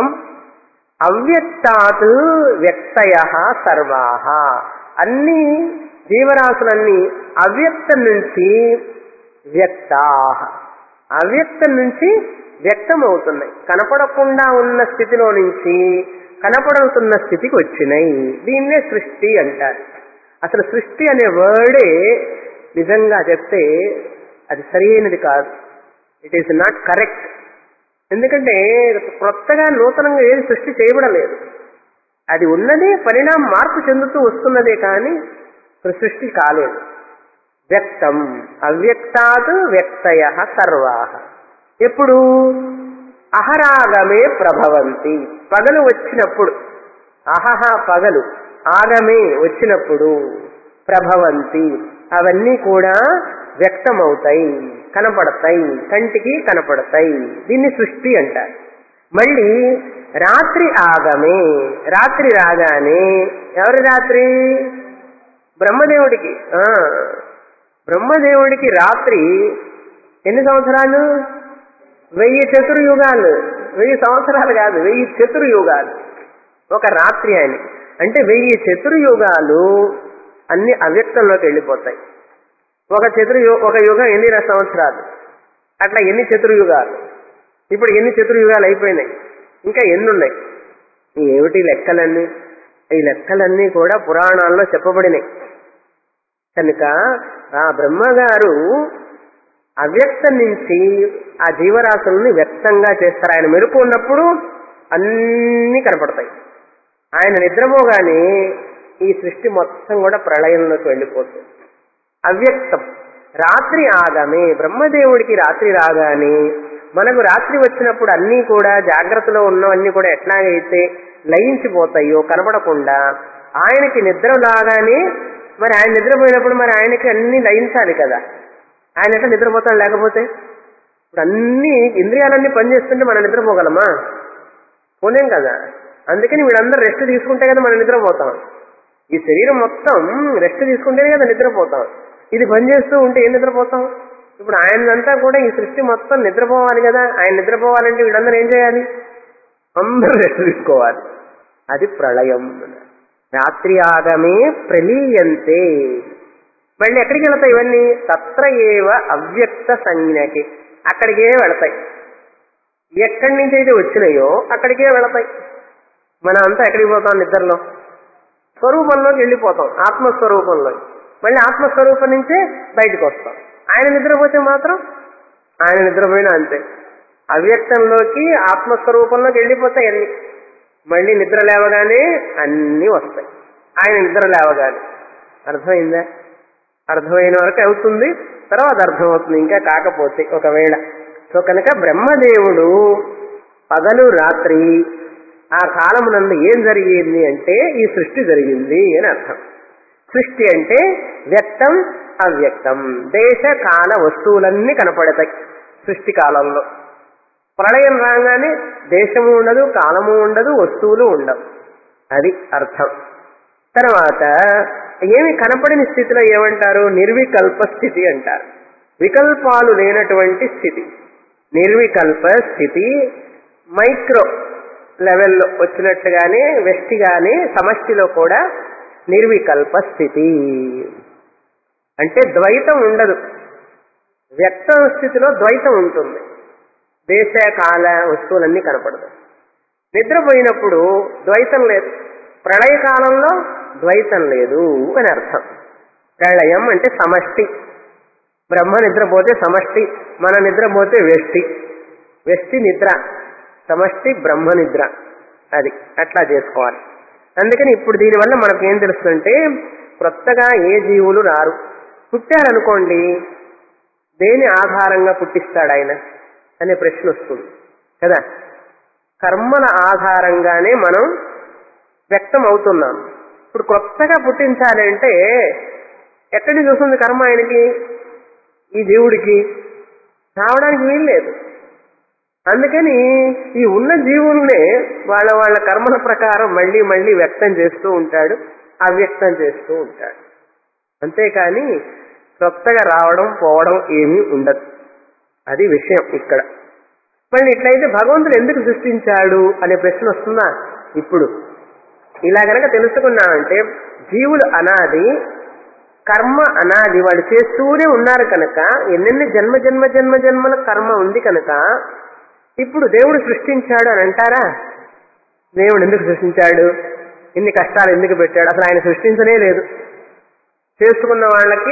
అవ్యక్తాత్ వ్యక్తయ సర్వాహ అన్ని జీవరాశులన్నీ అవ్యక్తం నుంచి వ్యక్తా అవ్యక్తం నుంచి వ్యక్తం అవుతున్నాయి కనపడకుండా ఉన్న స్థితిలో నుంచి కనపడుతున్న స్థితికి వచ్చినాయి దీన్నే సృష్టి అంటారు అసలు సృష్టి అనే వర్డే నిజంగా చెప్తే అది సరైనది కాదు ఇట్ ఈస్ నాట్ కరెక్ట్ ఎందుకంటే కొత్తగా నూతనంగా ఏది సృష్టి చేయబడలేదు అది ఉన్నదే పరిణామం మార్పు చెందుతూ వస్తున్నదే కానీ సృష్టి కాలేదు వ్యక్తం అవ్యక్తాత్ వ్యక్తయ సర్వాహ ఎప్పుడు అహరాగమే ప్రభవంతి పగలు వచ్చినప్పుడు అహహ పగలు ఆగమే వచ్చినప్పుడు ప్రభవంతి అవన్నీ కూడా వ్యక్తమవుతాయి కనపడతాయి కంటికి కనపడతాయి దీన్ని సృష్టి అంటారు మళ్ళీ రాత్రి ఆగమే రాత్రి రాగానే ఎవరి రాత్రి బ్రహ్మదేవుడికి ఆ బ్రహ్మదేవుడికి రాత్రి ఎన్ని సంవత్సరాలు వెయ్యి చతుర్యుగాలు వెయ్యి సంవత్సరాలు కాదు వెయ్యి చతుర్యుగాలు ఒక రాత్రి ఆయన అంటే వెయ్యి చతుర్యుగాలు అన్ని అవ్యక్తంలోకి వెళ్ళిపోతాయి ఒక చతుర్యు ఒక యుగం ఎన్ని సంవత్సరాలు అట్లా ఎన్ని చతుర్యుగాలు ఇప్పుడు ఎన్ని చతుర్యుగాలు అయిపోయినాయి ఇంకా ఎన్ని ఉన్నాయి ఏమిటి లెక్కలన్నీ ఈ లెక్కలన్నీ కూడా పురాణాల్లో చెప్పబడినాయి కనుక ఆ బ్రహ్మగారు అవ్యక్తం నుంచి ఆ జీవరాశుల్ని వ్యక్తంగా చేస్తారు ఆయన మెరుపు ఉన్నప్పుడు అన్నీ కనపడతాయి ఆయన నిద్రపోగానే ఈ సృష్టి మొత్తం కూడా ప్రళయంలోకి వెళ్ళిపోతుంది అవ్యక్తం రాత్రి ఆగమే బ్రహ్మదేవుడికి రాత్రి రాగానే మనకు రాత్రి వచ్చినప్పుడు అన్నీ కూడా జాగ్రత్తలో ఉన్నవన్నీ కూడా ఎట్లాగైతే లయించిపోతాయో కనపడకుండా ఆయనకి నిద్ర లాగానే మరి ఆయన నిద్రపోయినప్పుడు మరి ఆయనకి అన్ని లయించాలి కదా ఆయన ఎట్లా నిద్రపోతాడు లేకపోతే ఇప్పుడు అన్ని ఇంద్రియాలన్నీ పనిచేస్తుంటే మనం నిద్రపోగలమా పోలేం కదా అందుకని వీళ్ళందరూ రెస్ట్ తీసుకుంటే కదా మనం నిద్రపోతాం ఈ శరీరం మొత్తం రెస్ట్ తీసుకుంటేనే కదా నిద్రపోతాం ఇది పనిచేస్తూ ఉంటే ఏం నిద్రపోతాం ఇప్పుడు ఆయనంతా కూడా ఈ సృష్టి మొత్తం నిద్రపోవాలి కదా ఆయన నిద్రపోవాలంటే వీళ్ళందరూ ఏం చేయాలి అందరూ రెస్ట్ తీసుకోవాలి అది ప్రళయం రాత్రి ఆగమే ప్రలీయంతే మళ్ళీ ఎక్కడికి వెళతాయి ఇవన్నీ తత్ర ఏవ అవ్యక్త సంజ్ఞకి అక్కడికే వెళతాయి ఎక్కడి నుంచి అయితే వచ్చినాయో అక్కడికే వెళతాయి మనం అంతా ఎక్కడికి పోతాం నిద్రలో స్వరూపంలోకి వెళ్ళిపోతాం ఆత్మస్వరూపంలో మళ్ళీ ఆత్మస్వరూపం నుంచే బయటకు వస్తాం ఆయన నిద్రపోతే మాత్రం ఆయన నిద్రపోయినా అంతే అవ్యక్తంలోకి ఆత్మస్వరూపంలోకి వెళ్ళిపోతాయి అన్ని మళ్ళీ నిద్ర లేవగానే అన్నీ వస్తాయి ఆయన నిద్ర లేవగానే అర్థమైందా అర్థమైన వరకు అవుతుంది తర్వాత అర్థమవుతుంది ఇంకా కాకపోతే ఒకవేళ సో కనుక బ్రహ్మదేవుడు పగలు రాత్రి ఆ కాలమునందు ఏం జరిగింది అంటే ఈ సృష్టి జరిగింది అని అర్థం సృష్టి అంటే వ్యక్తం అవ్యక్తం దేశ కాల వస్తువులన్నీ కనపడతాయి సృష్టి కాలంలో ప్రళయం రాగానే దేశము ఉండదు కాలము ఉండదు వస్తువులు ఉండవు అది అర్థం తర్వాత ఏమి కనపడని స్థితిలో ఏమంటారు నిర్వికల్ప స్థితి అంటారు వికల్పాలు లేనటువంటి స్థితి నిర్వికల్ప స్థితి మైక్రో లెవెల్లో వచ్చినట్టుగానే వెష్టిగానే సమష్టిలో కూడా నిర్వికల్ప స్థితి అంటే ద్వైతం ఉండదు వ్యక్త స్థితిలో ద్వైతం ఉంటుంది దేశ కాల వస్తువులన్నీ కనపడదు నిద్రపోయినప్పుడు ద్వైతం లేదు ప్రళయ కాలంలో ద్వైతం లేదు అని అర్థం ప్రళయం అంటే సమష్టి బ్రహ్మ నిద్రపోతే సమష్టి మన నిద్రపోతే వ్యష్టి వ్యష్టి నిద్ర సమష్టి బ్రహ్మ నిద్ర అది అట్లా చేసుకోవాలి అందుకని ఇప్పుడు దీనివల్ల మనకు ఏం తెలుస్తుందంటే కొత్తగా ఏ జీవులు రారు పుట్టారనుకోండి దేని ఆధారంగా పుట్టిస్తాడు ఆయన అనే ప్రశ్న వస్తుంది కదా కర్మల ఆధారంగానే మనం వ్యక్తం అవుతున్నాం ఇప్పుడు కొత్తగా పుట్టించాలి అంటే ఎక్కడి నుంచి వస్తుంది కర్మ ఆయనకి ఈ జీవుడికి రావడానికి వీల్లేదు అందుకని ఈ ఉన్న జీవుల్నే వాళ్ళ వాళ్ళ కర్మల ప్రకారం మళ్ళీ మళ్ళీ వ్యక్తం చేస్తూ ఉంటాడు అవ్యక్తం చేస్తూ ఉంటాడు అంతేకాని కొత్తగా రావడం పోవడం ఏమీ ఉండదు అది విషయం ఇక్కడ మళ్ళీ ఇట్లయితే భగవంతుడు ఎందుకు సృష్టించాడు అనే ప్రశ్న వస్తుందా ఇప్పుడు ఇలా గనక తెలుసుకున్నామంటే జీవులు అనాది కర్మ అనాది వాళ్ళు చేస్తూనే ఉన్నారు కనుక ఎన్నెన్ని జన్మ జన్మ జన్మ జన్మల కర్మ ఉంది కనుక ఇప్పుడు దేవుడు సృష్టించాడు అని అంటారా దేవుడు ఎందుకు సృష్టించాడు ఇన్ని కష్టాలు ఎందుకు పెట్టాడు అసలు ఆయన సృష్టించనే లేదు చేసుకున్న వాళ్ళకి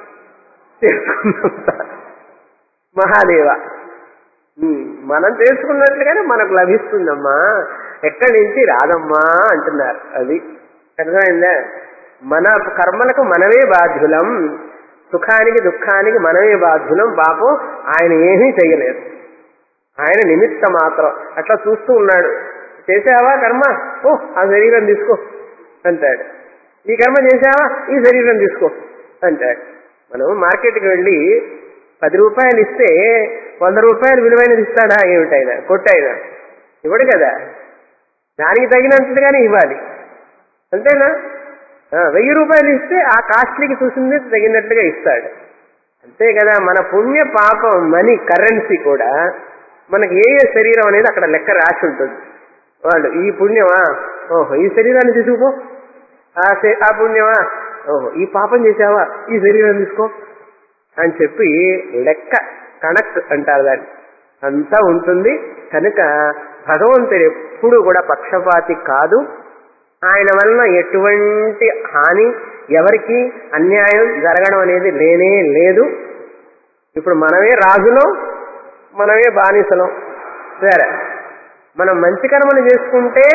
చేసుకున్నంత మహాదేవ ఉమ్, మనం చేసుకున్నట్లుగానే మనకు లభిస్తుందమ్మా ఎక్కడి నుంచి రాదమ్మా అంటున్నారు అది అర్థమైందా మన కర్మలకు మనమే బాధ్యులం సుఖానికి దుఃఖానికి మనమే బాధ్యులం పాపం ఆయన ఏమీ చేయలేదు ఆయన నిమిత్త మాత్రం అట్లా చూస్తూ ఉన్నాడు చేసావా కర్మ ఓ ఆ శరీరం తీసుకో అంటాడు ఈ కర్మ చేసావా ఈ శరీరం తీసుకో అంటాడు మనం మార్కెట్కి వెళ్ళి పది రూపాయలు ఇస్తే వంద రూపాయలు విలువైనది ఇస్తాడా ఏమిటైనా కొట్టైనా ఇవ్వడు కదా దానికి తగినంతగానే ఇవ్వాలి అంతేనా ఆ, వెయ్యి రూపాయలు ఇస్తే ఆ కాస్ట్లీకి చూసింది తగినట్లుగా ఇస్తాడు అంతే కదా మన పుణ్య పాపం మనీ కరెన్సీ కూడా మనకి ఏ ఏ శరీరం అనేది అక్కడ లెక్క రాసి ఉంటుంది వాళ్ళు ఈ పుణ్యమా ఓహో ఈ శరీరాన్ని తీసుకుపో ఆ శ- ఆ పుణ్యమా ఓహో ఈ పాపం చేసావా ఈ శరీరం తీసుకో అని చెప్పి లెక్క కనెక్ట్ అంటారు దాన్ని అంతా ఉంటుంది కనుక భగవంతుడు ఎప్పుడు కూడా పక్షపాతి కాదు ఆయన వలన ఎటువంటి హాని ఎవరికి అన్యాయం జరగడం అనేది లేనే లేదు ఇప్పుడు మనమే రాజులం మనమే బానిసలం సరే మనం మంచి కర్మను చేసుకుంటే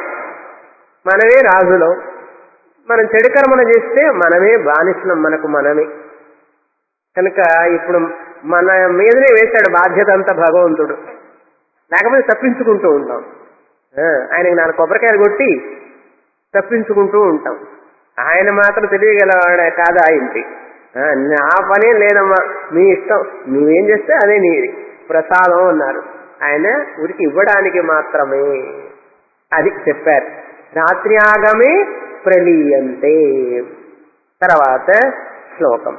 మనమే రాజులం మనం చెడు కర్మను చేస్తే మనమే బానిసలం మనకు మనమే కనుక ఇప్పుడు మన మీదనే వేశాడు బాధ్యత అంతా భగవంతుడు లేకపోతే తప్పించుకుంటూ ఉంటాం ఆ, ఆయనకి నాలుగు కొబ్బరికాయలు కొట్టి తప్పించుకుంటూ ఉంటాం ఆయన మాత్రం తెలియగలవాడే కాదా ఇంటి ఆ, నా పనే లేదమ్మా మీ ఇష్టం నువ్వేం చేస్తే అదే నీది ప్రసాదం అన్నారు ఆయన ఊరికి ఇవ్వడానికి మాత్రమే అది చెప్పారు రాత్రి ఆగమే ప్రలీయంతే తర్వాత శ్లోకం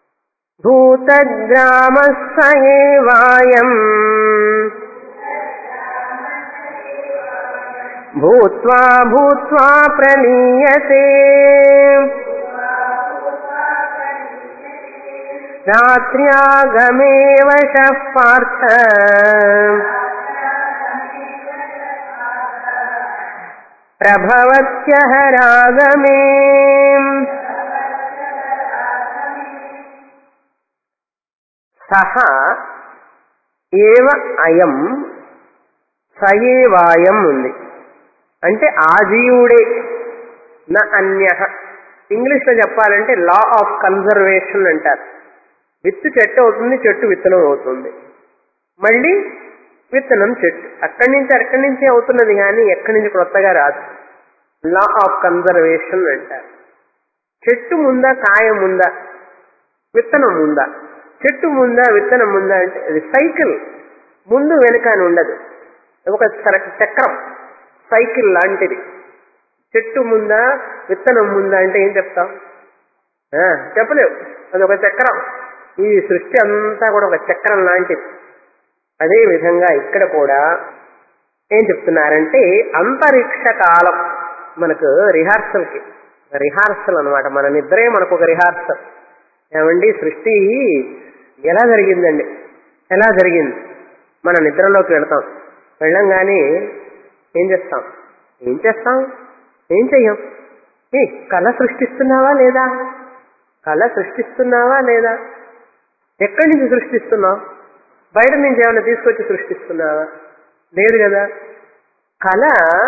భూతగ్రామస్సయేవాయం భూత్వా భూత్వా ప్రలీయతే రాత్ర్యాగమే వశః పార్థ ప్రభవత్యః రాగమే సహ ఏవ అయం సయేవాయం ఉంది అంటే ఆ జీవుడే నా అన్య ఇంగ్లీష్లో చెప్పాలంటే లా ఆఫ్ కన్జర్వేషన్ అంటారు విత్తు చెట్టు అవుతుంది చెట్టు విత్తనం అవుతుంది మళ్ళీ విత్తనం చెట్టు అక్కడి నుంచి అక్కడి నుంచి అవుతున్నది కానీ ఎక్కడి నుంచి కొత్తగా రాదు లా ఆఫ్ కన్జర్వేషన్ అంటారు చెట్టు ముందా కాయ ముందా విత్తనం ముందా చెట్టు ముందా విత్తనం ముందా అంటే అది సైకిల్ ముందు వెనుక అని ఉండదు ఒక సర- చక్రం సైకిల్ లాంటిది చెట్టు ముందా విత్తనం ముందా అంటే ఏం చెప్తాం ఆ, చెప్పలేవు అది ఒక చక్రం ఈ సృష్టి అంతా కూడా ఒక చక్రం లాంటిది అదే విధంగా ఇక్కడ కూడా ఏం చెప్తున్నారంటే అంతరిక్ష కాలం మనకు రిహార్సల్కి రిహార్సల్ అన్నమాట మన నిద్రే మనకు ఒక రిహార్సల్ ఏమండి సృష్టి ఎలా జరిగిందండి ఎలా జరిగింది మన నిద్రలోకి వెళతాం వెళ్ళంగానే ఏం చేస్తాం ఏం చేస్తాం ఏం చెయ్యం ఏ కళ సృష్టిస్తున్నావా లేదా కళ సృష్టిస్తున్నావా లేదా ఎక్కడి నుంచి సృష్టిస్తున్నావు బయట నుంచి ఏమైనా తీసుకొచ్చి సృష్టిస్తున్నావా లేదు కదా కళ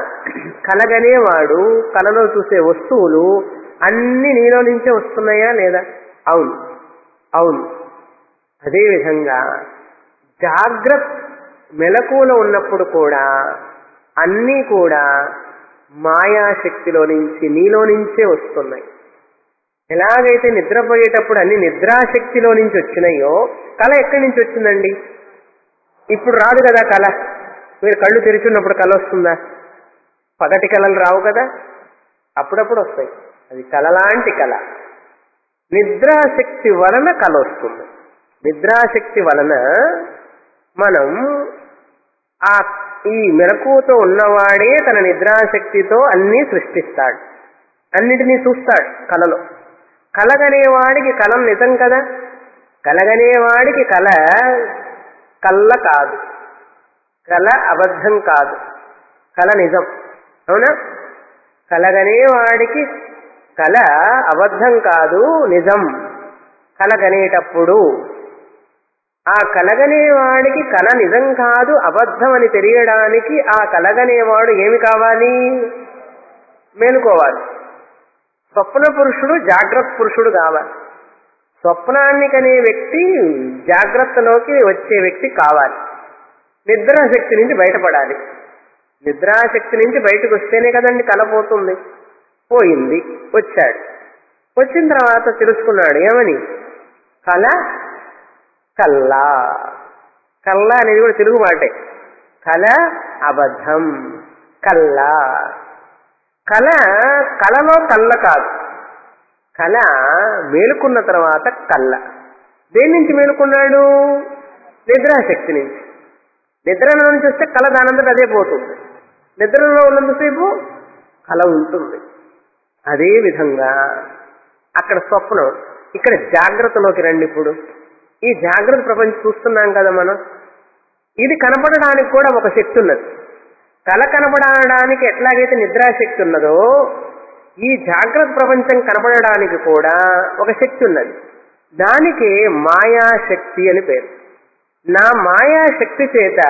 కలగనేవాడు కళలో చూసే వస్తువులు అన్ని నీలో నుంచే వస్తున్నాయా లేదా అవును అవును అదేవిధంగా జాగ్రత్త మెలకువలో ఉన్నప్పుడు కూడా అన్నీ కూడా మాయాశక్తిలో నుంచి నీలో నుంచే వస్తున్నాయి ఎలాగైతే నిద్రపోయేటప్పుడు అన్ని నిద్రాశక్తిలో నుంచి వచ్చినాయో కళ ఎక్కడి నుంచి వచ్చిందండి ఇప్పుడు రాదు కదా కళ మీరు కళ్ళు తెరిచున్నప్పుడు కళ వస్తుందా పగటి కళలు రావు కదా అప్పుడప్పుడు వస్తాయి అది కళ లాంటి కళ నిద్రాశక్తి వలన కళ వస్తుంది నిద్రాశక్తి వలన మనం ఆ ఈ మెలకువతో ఉన్నవాడే తన నిద్రాశక్తితో అన్నీ సృష్టిస్తాడు అన్నిటినీ చూస్తాడు కళలో కలగనేవాడికి కలం నిజం కదా కలగనేవాడికి కళ కళ్ళ కాదు కళ అబద్ధం కాదు కళ నిజం అవునా కలగనేవాడికి కళ అబద్ధం కాదు నిజం కలగనేటప్పుడు ఆ కలగనేవాడికి కళ నిజం కాదు అబద్ధం అని తెలియడానికి ఆ కలగనేవాడు ఏమి కావాలి మేలుకోవాలి స్వప్న పురుషుడు జాగ్రత్త పురుషుడు కావాలి స్వప్నాన్ని కనే వ్యక్తి జాగ్రత్తలోకి వచ్చే వ్యక్తి కావాలి నిద్రాశక్తి నుంచి బయటపడాలి నిద్రాశక్తి నుంచి బయటకు వస్తేనే కదండి కల పోతుంది పోయింది వచ్చాడు వచ్చిన తర్వాత తెలుసుకున్నాడు ఏమని కళ కల్లా కల్లా అనేది కూడా తెలుగు మాటే కళ అబద్ధం కల్లా కళ కళలో కళ్ళ కాదు కళ మేలుకున్న తర్వాత కళ్ళ దేని నుంచి మేలుకున్నాడు నిద్రాశక్తి నుంచి నిద్రలో నుంచి వస్తే కళ దానంతట అదే పోతుంది నిద్రలో ఉన్నంతసేపు కళ ఉంటుంది అదే విధంగా అక్కడ స్వప్నం ఇక్కడ జాగ్రత్తలోకి రండి ఇప్పుడు ఈ జాగ్రత్త ప్రపంచం చూస్తున్నాం కదా మనం ఇది కనపడడానికి కూడా ఒక శక్తి ఉన్నది కళ కనపడడానికి ఎట్లాగైతే నిద్రాశక్తి ఉన్నదో ఈ జాగ్రత్త ప్రపంచం కనపడడానికి కూడా ఒక శక్తి ఉన్నది దానికి మాయాశక్తి అని పేరు నా మాయాశక్తి చేత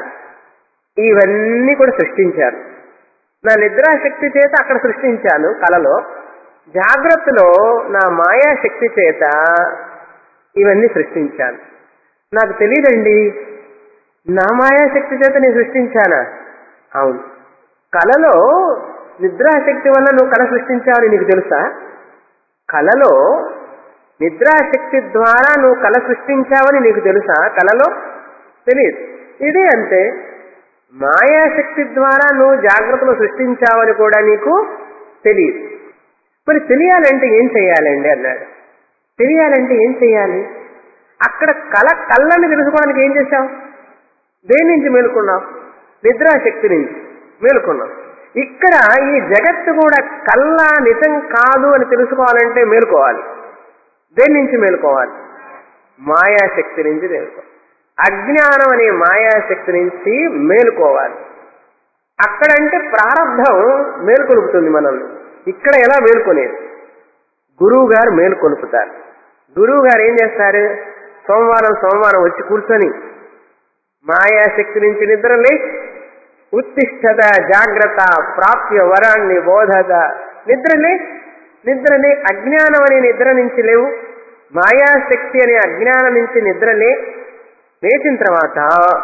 ఇవన్నీ కూడా సృష్టించాను నా నిద్రాశక్తి చేత అక్కడ సృష్టించాను కళలో జాగ్రత్తలో నా మాయాశక్తి చేత ఇవన్నీ సృష్టించాను నాకు తెలియదండి నా మాయాశక్తి చేత నేను సృష్టించానా అవును కళలో నిద్రాశక్తి వల్ల నువ్వు కళ సృష్టించావని నీకు తెలుసా కళలో నిద్రాశక్తి ద్వారా నువ్వు కళ సృష్టించావని నీకు తెలుసా కళలో తెలియదు ఇదే అంతే మాయాశక్తి ద్వారా నువ్వు జాగ్రత్తలు సృష్టించావని కూడా నీకు తెలియదు మరి తెలియాలంటే ఏం చేయాలండి అన్నాడు తెలియాలంటే ఏం చేయాలి అక్కడ కళ కళ్ళని తెలుసుకోవడానికి ఏం చేశావు దేని నుంచి మేలుకున్నావు నిద్రాశక్తి నుంచి మేలుకున్నావు ఇక్కడ ఈ జగత్తు కూడా కళ్ళ నిజం కాదు అని తెలుసుకోవాలంటే మేలుకోవాలి దేని నుంచి మేలుకోవాలి మాయాశక్తి నుంచి మేలుకో అజ్ఞానం అనే మాయాశక్తి నుంచి మేలుకోవాలి అక్కడంటే ప్రారంధం మేలుకొలుపుతుంది మనల్ని ఇక్కడ ఎలా మేలుకొనేది గురువు గారు మేలుకొలుపుతారు గురువు గారు ఏం చేస్తారు సోమవారం సోమవారం వచ్చి కూర్చొని మాయాశక్తి నుంచి నిద్రలే ఉత్తిష్టత జాగ్రత్త ప్రాప్య వరాన్ని బోధత నిద్రలే నిద్రలే అజ్ఞానం అనే నిద్ర నుంచి లేవు మాయాశక్తి అనే అజ్ఞానం నుంచి నిద్రలే లేచిన తర్వాత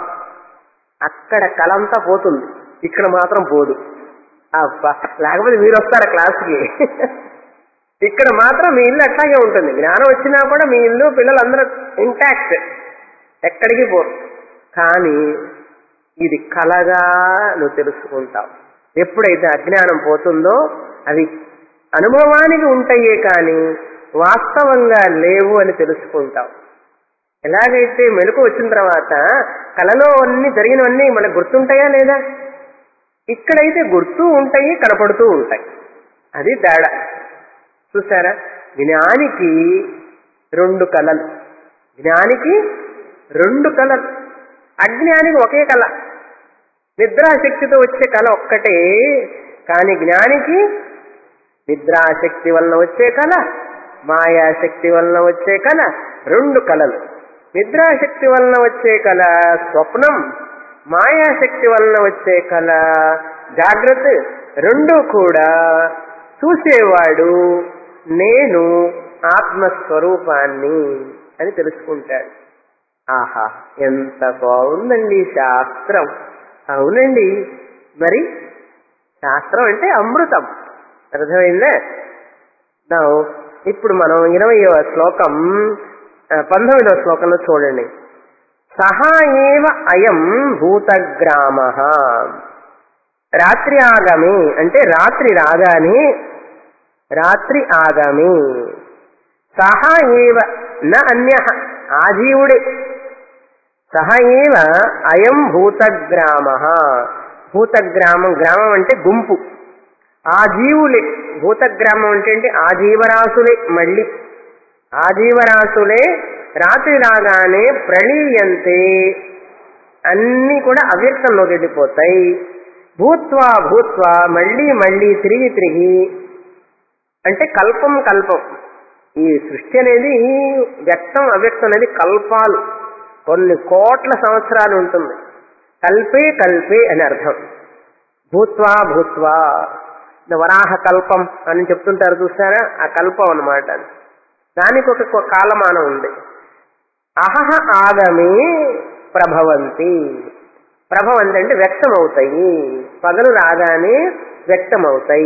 అక్కడ కలంతా పోతుంది ఇక్కడ మాత్రం పోదు అబ్బా లేకపోతే మీరు వస్తారా క్లాస్కి ఇక్కడ మాత్రం మీ ఇల్లు అట్లాగే ఉంటుంది జ్ఞానం వచ్చినా కూడా మీ ఇల్లు పిల్లలందరూ ఇంటాక్ట్ ఎక్కడికి పోరు కానీ ఇది కలగా నువ్వు తెలుసుకుంటావు ఎప్పుడైతే అజ్ఞానం పోతుందో అవి అనుభవానికి ఉంటాయే కానీ వాస్తవంగా లేవు అని తెలుసుకుంటావు ఎలాగైతే మెలకు వచ్చిన తర్వాత కలలో అన్ని జరిగినవన్నీ మనకు గుర్తుంటాయా లేదా ఇక్కడైతే గుర్తు ఉంటాయి కనపడుతూ ఉంటాయి అది తేడా చూసారా జ్ఞానికి రెండు కళలు జ్ఞానికి రెండు కళలు అజ్ఞానికి ఒకే కళ నిద్రాశక్తితో వచ్చే కళ ఒక్కటే కానీ జ్ఞానికి నిద్రాశక్తి వలన వచ్చే కళ మాయాశక్తి వలన వచ్చే కళ రెండు కళలు నిద్రాశక్తి వలన వచ్చే కళ స్వప్నం మాయాశక్తి వలన వచ్చే కళ జాగ్రత్త రెండు కూడా చూసేవాడు నేను ఆత్మస్వరూపాన్ని అని తెలుసుకుంటాడు ఆహా ఎంత బాగుందండి శాస్త్రం అవునండి మరి శాస్త్రం అంటే అమృతం అర్థమైందా నా ఇప్పుడు మనం ఇరవయవ శ్లోకం ఆ, పంతొమ్మిదవ శ్లోకంలో చూడండి సహా ఏవ అయం భూతగ్రామ రాత్రి ఆగమి అంటే రాత్రి రాగానే రాత్రి ఆగమి సహా ఏవ న అన్య ఆ జీవుడే సహ ఏవ అయం భూతగ్రామ భూతగ్రామం గ్రామం అంటే గుంపు ఆ జీవులే భూతగ్రామం అంటే ఏంటి ఆ జీవరాశులే మళ్ళీ ఆ జీవరాశులే రాత్రి రాగానే ప్రళీయంతే అన్నీ కూడా అవ్యక్తంలోకి వెళ్ళిపోతాయి భూత్వా భూత్వా మళ్ళీ మళ్ళీ తిరిగి తిరిగి అంటే కల్పం కల్పం ఈ సృష్టి అనేది వ్యక్తం అవ్యక్తం అనేది కల్పాలు కొన్ని కోట్ల సంవత్సరాలు ఉంటుంది కల్పే కల్పే అని అర్థం భూత్వా భూత్వా ఇది వరాహ కల్పం అని చెప్తుంటారు చూసారా ఆ కల్పం అన్నమాట అది దానికి ఒక కొ- కాలమానం ఉంది అహహ ఆగమే ప్రభవంతి ప్రభవంతి అంటే వ్యక్తం అవుతాయి పగలు రాగానే వ్యక్తం అవుతాయి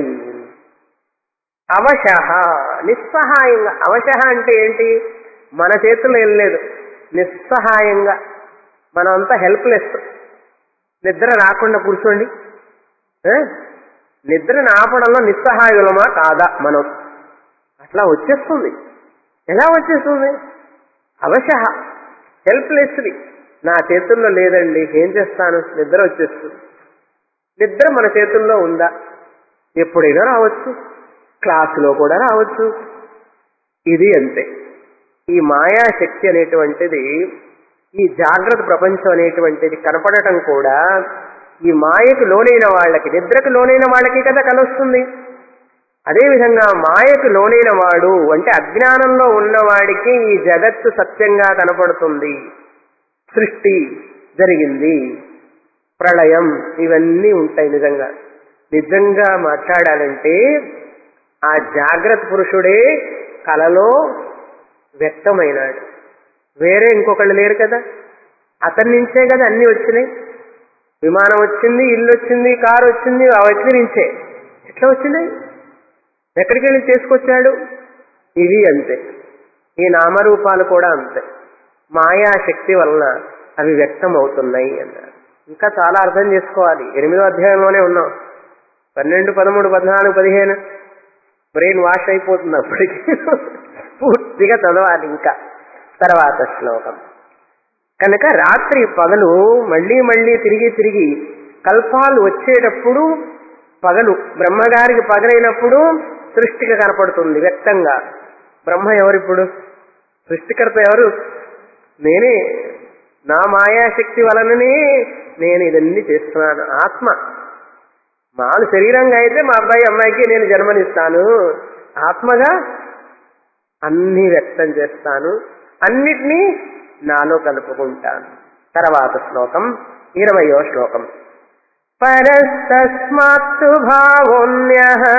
అవశః నిస్సహాయంగా అవశః అంటే ఏంటి మన చేతుల్లో ఏం లేదు నిస్సహాయంగా మనం అంతా హెల్ప్లెస్ నిద్ర రాకుండా కూర్చోండి ఏ? నిద్రను ఆపడంలో నిస్సహాయులమా కాదా మనం అట్లా వచ్చేస్తుంది ఎలా వచ్చేస్తుంది అవశః హెల్ప్లెస్ది నా చేతుల్లో లేదండి ఏం చేస్తాను నిద్ర వచ్చేస్తుంది నిద్ర మన చేతుల్లో ఉందా ఎప్పుడైనా రావచ్చు క్లాసులో కూడా రావచ్చు ఇది అంతే ఈ మాయాశక్తి అనేటువంటిది ఈ జాగ్రత్త ప్రపంచం అనేటువంటిది కనపడటం కూడా ఈ మాయకు లోనైన వాళ్ళకి నిద్రకు లోనైన వాళ్ళకి కదా కలుస్తుంది అదేవిధంగా మాయకు లోనైన వాడు అంటే అజ్ఞానంలో ఉన్నవాడికి ఈ జగత్తు సత్యంగా కనపడుతుంది సృష్టి జరిగింది ప్రళయం ఇవన్నీ ఉంటాయి నిజంగా నిజంగా మాట్లాడాలంటే ఆ జాగ్రత్త పురుషుడే కలలో వ్యక్తమైనాడు వేరే ఇంకొకళ్ళు లేరు కదా అతని నుంచే కదా అన్ని వచ్చినాయి విమానం వచ్చింది ఇల్లు వచ్చింది కారు వచ్చింది ఆ వ్యక్తి నుంచే ఎట్లా వచ్చినాయి ఎక్కడికి వెళ్ళి చేసుకొచ్చాడు ఇవి అంతే ఈ నామరూపాలు కూడా అంతే మాయాశక్తి వలన అవి వ్యక్తం అవుతున్నాయి అన్నారు ఇంకా చాలా అర్థం చేసుకోవాలి ఎనిమిదో అధ్యాయంలోనే ఉన్నాం పన్నెండు పదమూడు పద్నాలుగు పదిహేను బ్రెయిన్ వాష్ అయిపోతుంది అప్పటికి పూర్తిగా చదవాలి ఇంకా తర్వాత శ్లోకం కనుక రాత్రి పగలు మళ్ళీ మళ్ళీ తిరిగి తిరిగి కల్పాలు వచ్చేటప్పుడు పగలు బ్రహ్మగారికి పగలైనప్పుడు సృష్టికి కనపడుతుంది వ్యక్తంగా బ్రహ్మ ఎవరిప్పుడు సృష్టికర్త ఎవరు నేనే నా మాయాశక్తి వలననే నేను ఇదన్నీ చేస్తున్నాను ఆత్మ మాను శరీరంగా అయితే మా అబ్బాయి అమ్మాయికి నేను జన్మనిస్తాను ఆత్మగా అన్ని వ్యక్తం చేస్తాను అన్నిటినీ నాలో కలుపుకుంటాను తర్వాత శ్లోకం ఇరవయో శ్లోకం పరస్తస్మాత్తు భావోన్య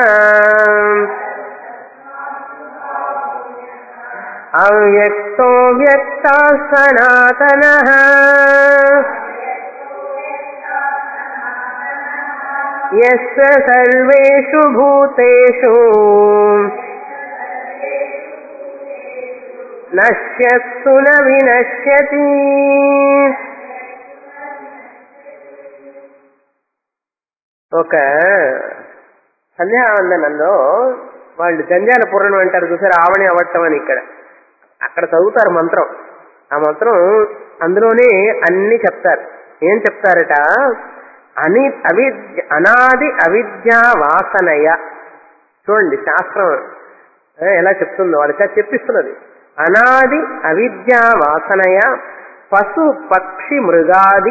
అవ్యక్తో వ్యక్త సనాతన యస్య సర్వేషు భూతేషు నశ్యత్సు న వినశ్యతి ఒక సంధ్యావందనంలో వాళ్ళు జంజాల పురాణం అంటారు చూసారు ఆవణి అవట్టం అని ఇక్కడ అక్కడ చదువుతారు మంత్రం ఆ మంత్రం అందులోనే అన్ని చెప్తారు ఏం చెప్తారట అని అవిద్య అనాది అవిద్యా వాసనయ చూడండి శాస్త్రం ఆ, ఎలా చెప్తుందో వాళ్ళ చేత చెప్పిస్తున్నది అనాది అవిద్యా వాసనయ పశు పక్షి మృగాది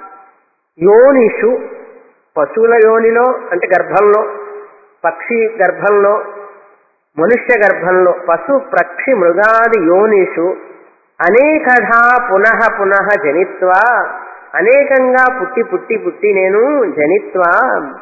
యోనిషు పశువుల యోనిలో అంటే గర్భంలో పక్షి గర్భంలో మనుష్య గర్భంలో పశు పక్షి మృగాది యోనిషు అనేకధా పునః పునః జనిత్వా అనేకంగా పుట్టి పుట్టి పుట్టి నేను జనిత్వా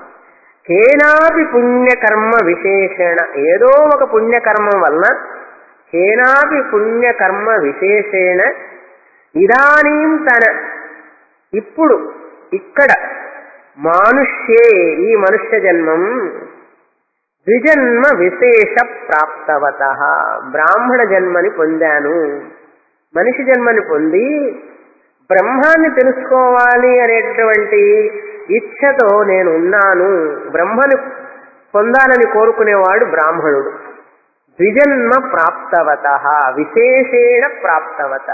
కేనాపి పుణ్యకర్మ విశేషణ ఏదో ఒక పుణ్యకర్మం వలన కేనాపి పుణ్యకర్మ విశేషేణ ఇదానీం తన ఇప్పుడు ఇక్కడ మానుష్యే ఈ మనుష్య జన్మం ద్విజన్మ విశేష ప్రాప్తవత బ్రాహ్మణ జన్మని పొందాను మనిషి జన్మని పొంది బ్రహ్మాన్ని తెలుసుకోవాలి అనేటటువంటి ఇచ్ఛతో నేను ఉన్నాను బ్రహ్మని పొందాలని కోరుకునేవాడు బ్రాహ్మణుడు ద్విజన్మ ప్రాప్తవత విశేషేణ ప్రాప్తవత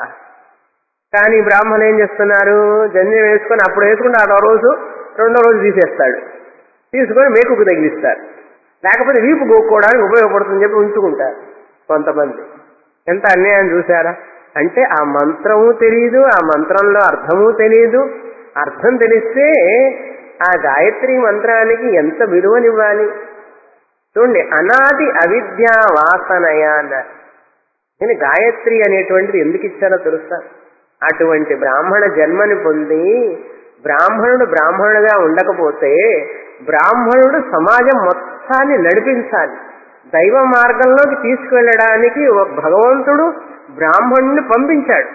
కానీ బ్రాహ్మణులు ఏం చేస్తున్నారు జన్యం వేసుకొని అప్పుడు వేసుకుంటే ఆ రోజు రెండో రోజు తీసేస్తాడు తీసుకొని మేకుకు తగిలిస్తారు లేకపోతే వీపు గోక్కోవడానికి ఉపయోగపడుతుందని చెప్పి ఉంచుకుంటారు కొంతమంది ఎంత అన్యాయం చూసారా అంటే ఆ మంత్రము తెలియదు ఆ మంత్రంలో అర్థము తెలియదు అర్థం తెలిస్తే ఆ గాయత్రి మంత్రానికి ఎంత విలువనివ్వాలి చూడండి అనాది అవిద్యా వాసనయ అన్నారు నేను గాయత్రి అనేటువంటిది ఎందుకు ఇచ్చారో తెలుసా అటువంటి బ్రాహ్మణ జన్మని పొంది బ్రాహ్మణుడు బ్రాహ్మణుడుగా ఉండకపోతే బ్రాహ్మణుడు సమాజం మొత్తాన్ని నడిపించాలి దైవ మార్గంలోకి తీసుకువెళ్ళడానికి ఒక భగవంతుడు బ్రాహ్మణుని పంపించాడు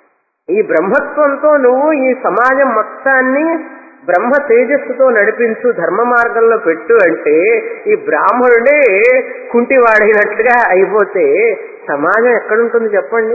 ఈ బ్రహ్మత్వంతో నువ్వు ఈ సమాజం మొత్తాన్ని బ్రహ్మ తేజస్సుతో నడిపించు ధర్మ మార్గంలో పెట్టు అంటే ఈ బ్రాహ్మణుడే కుంటివాడైనట్లుగా అయిపోతే సమాజం ఎక్కడుంటుంది చెప్పండి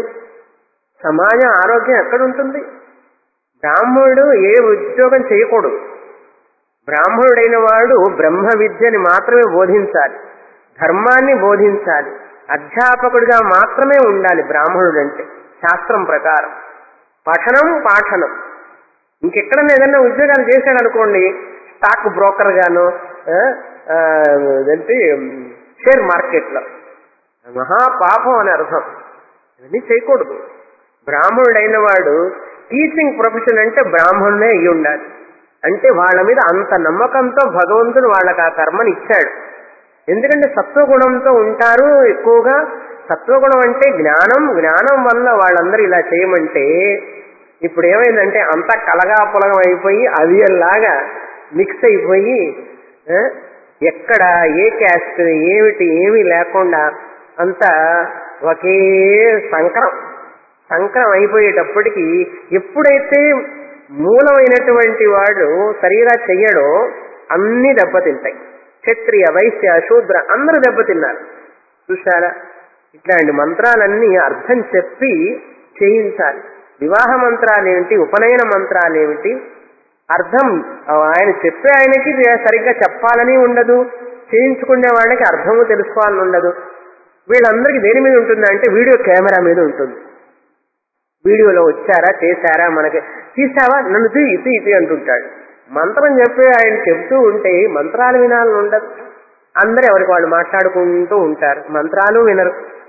సమాజం ఆరోగ్యం ఎక్కడుంటుంది బ్రాహ్మణుడు ఏ ఉద్యోగం చేయకూడదు బ్రాహ్మణుడైన వాడు బ్రహ్మ విద్యని మాత్రమే బోధించాలి ధర్మాన్ని బోధించాలి అధ్యాపకుడిగా మాత్రమే ఉండాలి బ్రాహ్మణుడు అంటే శాస్త్రం ప్రకారం పఠనం పాఠనం ఇంకెక్కడన్నా ఏదైనా ఉద్యోగాలు చేశాడు అనుకోండి స్టాక్ బ్రోకర్ గాను ఆ, ఆ, ఏంటి షేర్ మార్కెట్లో మహా పాపం అని అర్థం ఇవన్నీ చేయకూడదు బ్రాహ్మణుడైన వాడు టీచింగ్ ప్రొఫెషన్ అంటే బ్రాహ్మణుడే అయి ఉండాలి అంటే వాళ్ళ మీద అంత నమ్మకంతో భగవంతుడు వాళ్ళకి ఆ కర్మని ఇచ్చాడు ఎందుకంటే సత్వగుణంతో ఉంటారు ఎక్కువగా సత్వగుణం అంటే జ్ఞానం జ్ఞానం వల్ల వాళ్ళందరూ ఇలా చేయమంటే ఇప్పుడు ఏమైందంటే అంతా కలగా పులగం అయిపోయి అవియల్లాగా మిక్స్ అయిపోయి ఆ, ఎక్కడ ఏ క్యాస్ట్ ఏమిటి ఏమీ లేకుండా అంతా ఒకే సంకరం సంకరం అయిపోయేటప్పటికి ఎప్పుడైతే మూలమైనటువంటి వాడు సరిగా చెయ్యడో అన్ని దెబ్బతింటాయి క్షత్రియ వైశ్య శూద్ర అందరూ దెబ్బతిన్నారు చూసారా ఇట్లాంటి మంత్రాలన్నీ అర్థం చెప్పి చేయించాలి వివాహ మంత్రాలేమిటి ఉపనయన మంత్రాలేమిటి అర్థం ఆయన చెప్పే ఆయనకి సరిగ్గా చెప్పాలని ఉండదు చేయించుకునే వాళ్ళకి అర్థము తెలుసుకోవాలని ఉండదు వీళ్ళందరికీ దేని మీద ఉంటుందంటే వీడియో కెమెరా మీద ఉంటుంది వీడియోలో వచ్చారా చేశారా మనకి తీసావా నన్ను తీ తీ తీ అంటుంటాడు మంత్రం చెప్పి ఆయన చెప్తూ ఉంటే మంత్రాలు వినాలని ఉండదు అందరూ ఎవరికి వాళ్ళు మాట్లాడుకుంటూ ఉంటారు మంత్రాలు వినరు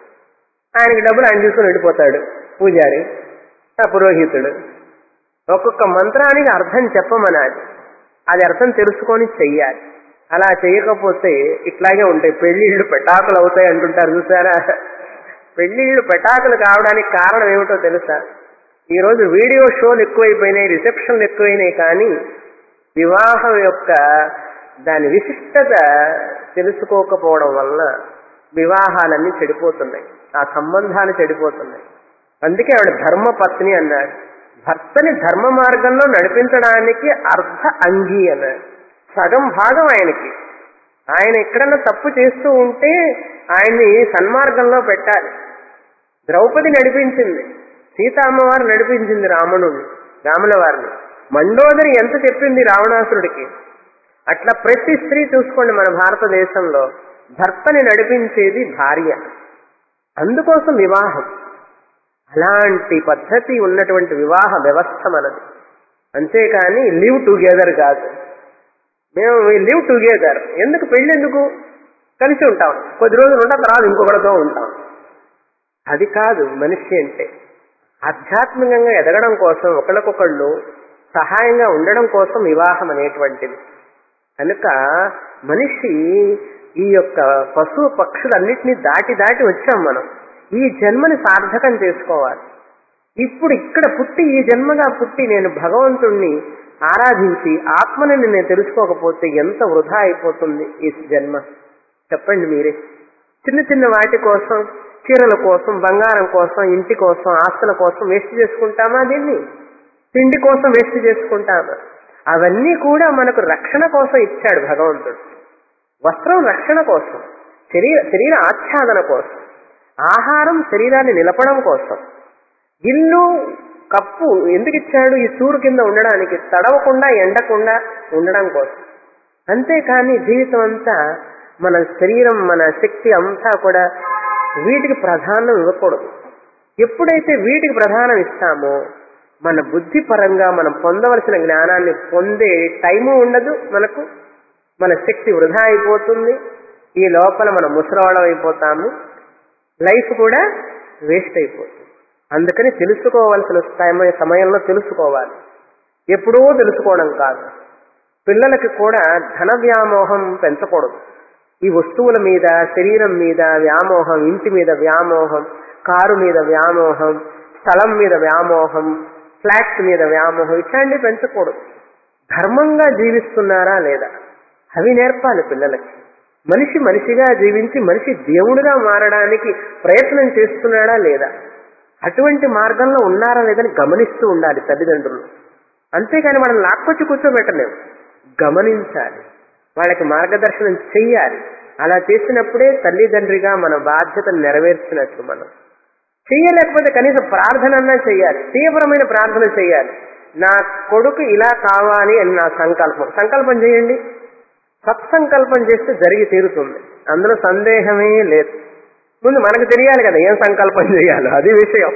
ఆయనకి డబ్బులు ఆయన తీసుకుని వెళ్ళిపోతాడు పూజారి ఆ పురోహితుడు ఒక్కొక్క మంత్రానికి అర్థం చెప్పమనాలి అది అర్థం తెలుసుకొని చెయ్యాలి అలా చేయకపోతే ఇట్లాగే ఉంటాయి పెళ్లిళ్ళు పెటాకులు అవుతాయి అంటుంటారు చూసారా పెళ్లిళ్ళు పెటాకులు కావడానికి కారణం ఏమిటో తెలుసా ఈ రోజు వీడియో షోలు ఎక్కువైపోయినాయి రిసెప్షన్లు ఎక్కువైనాయి కానీ వివాహం యొక్క దాని విశిష్టత తెలుసుకోకపోవడం వలన వివాహాలన్నీ చెడిపోతున్నాయి ఆ సంబంధాలు చెడిపోతున్నాయి అందుకే ఆవిడ ధర్మపత్ని అన్నాడు భర్తని ధర్మ మార్గంలో నడిపించడానికి అర్ధ అంగి అన్నాడు సగం భాగం ఆయనకి ఆయన ఎక్కడన్నా తప్పు చేస్తూ ఉంటే ఆయన్ని సన్మార్గంలో పెట్టాలి ద్రౌపది నడిపించింది సీత అమ్మవారు నడిపించింది రావణుడు రాముల వారిని మండోదరి ఎంత చెప్పింది రావణాసురుడికి అట్లా ప్రతి స్త్రీ చూసుకోండి మన భారతదేశంలో భర్తని నడిపించేది భార్య అందుకోసం వివాహం అలాంటి పద్ధతి ఉన్నటువంటి వివాహ వ్యవస్థ మనది అంతేకాని లివ్ టుగెదర్ కాదు మేము లివ్ టుగెదర్ ఎందుకు పెళ్ళి ఎందుకు కలిసి ఉంటాం కొద్ది రోజులు ఉంటాం తర్వాత ఇంకొకరితో ఉంటాం అది కాదు మనిషి అంటే ఆధ్యాత్మికంగా ఎదగడం కోసం ఒకళ్ళకొకళ్ళు సహాయంగా ఉండడం కోసం వివాహం అనేటువంటిది కనుక మనిషి ఈ యొక్క పశు పక్షులన్నిటినీ దాటి దాటి వచ్చాం మనం ఈ జన్మని సార్థకం చేసుకోవాలి ఇప్పుడు ఇక్కడ పుట్టి ఈ జన్మగా పుట్టి నేను భగవంతుణ్ణి ఆరాధించి ఆత్మని నేను తెలుసుకోకపోతే ఎంత వృధా అయిపోతుంది ఈ జన్మ చెప్పండి మీరే చిన్న చిన్న వాటి కోసం చీరల కోసం బంగారం కోసం ఇంటి కోసం ఆస్తుల కోసం వేస్ట్ చేసుకుంటామా దీన్ని తిండి కోసం వేస్ట్ చేసుకుంటామా అవన్నీ కూడా మనకు రక్షణ కోసం ఇచ్చాడు భగవంతుడు వస్త్రం రక్షణ కోసం శరీర శరీర ఆచ్ఛాదన కోసం ఆహారం శరీరాన్ని నిలపడం కోసం ఇల్లు కప్పు ఎందుకు ఇచ్చాడు ఈ సూరు కింద ఉండడానికి తడవకుండా ఎండకుండా ఉండడం కోసం అంతేకాని జీవితం అంతా మన శరీరం మన శక్తి అంతా కూడా వీటికి ప్రధానం ఇవ్వకూడదు ఎప్పుడైతే వీటికి ప్రధానం ఇస్తామో మన బుద్ధి పరంగా మనం పొందవలసిన జ్ఞానాన్ని పొందే టైము ఉండదు మనకు మన శక్తి వృధా అయిపోతుంది ఈ లోపల మనం ముసలవడం అయిపోతాము లైఫ్ కూడా వేస్ట్ అయిపోతుంది అందుకని తెలుసుకోవాల్సిన సమయ సమయంలో తెలుసుకోవాలి ఎప్పుడూ తెలుసుకోవడం కాదు పిల్లలకి కూడా ధన వ్యామోహం పెంచకూడదు ఈ వస్తువుల మీద శరీరం మీద వ్యామోహం ఇంటి మీద వ్యామోహం కారు మీద వ్యామోహం స్థలం మీద వ్యామోహం ఫ్లాట్స్ మీద వ్యామోహం ఇట్లాంటివి పెంచకూడదు ధర్మంగా జీవిస్తున్నారా లేదా అవి నేర్పాలి పిల్లలకి మనిషి మనిషిగా జీవించి మనిషి దేవుడిగా మారడానికి ప్రయత్నం చేస్తున్నాడా లేదా అటువంటి మార్గంలో ఉన్నారా లేదని గమనిస్తూ ఉండాలి తల్లిదండ్రులు అంతేకాని వాళ్ళని లాక్కొచ్చి కూర్చోబెట్టలేము గమనించాలి వాళ్ళకి మార్గదర్శనం చెయ్యాలి అలా చేసినప్పుడే తల్లిదండ్రిగా మన బాధ్యతను నెరవేర్చినట్లు మనం చెయ్యలేకపోతే కనీసం ప్రార్థన అన్నా చెయ్యాలి తీవ్రమైన ప్రార్థన చెయ్యాలి నా కొడుకు ఇలా కావాలి అని నా సంకల్పం సంకల్పం చేయండి సత్సంకల్పం చేస్తే జరిగి తీరుతుంది అందులో సందేహమే లేదు ముందు మనకు తెలియాలి కదా ఏం సంకల్పం చేయాలో అది విషయం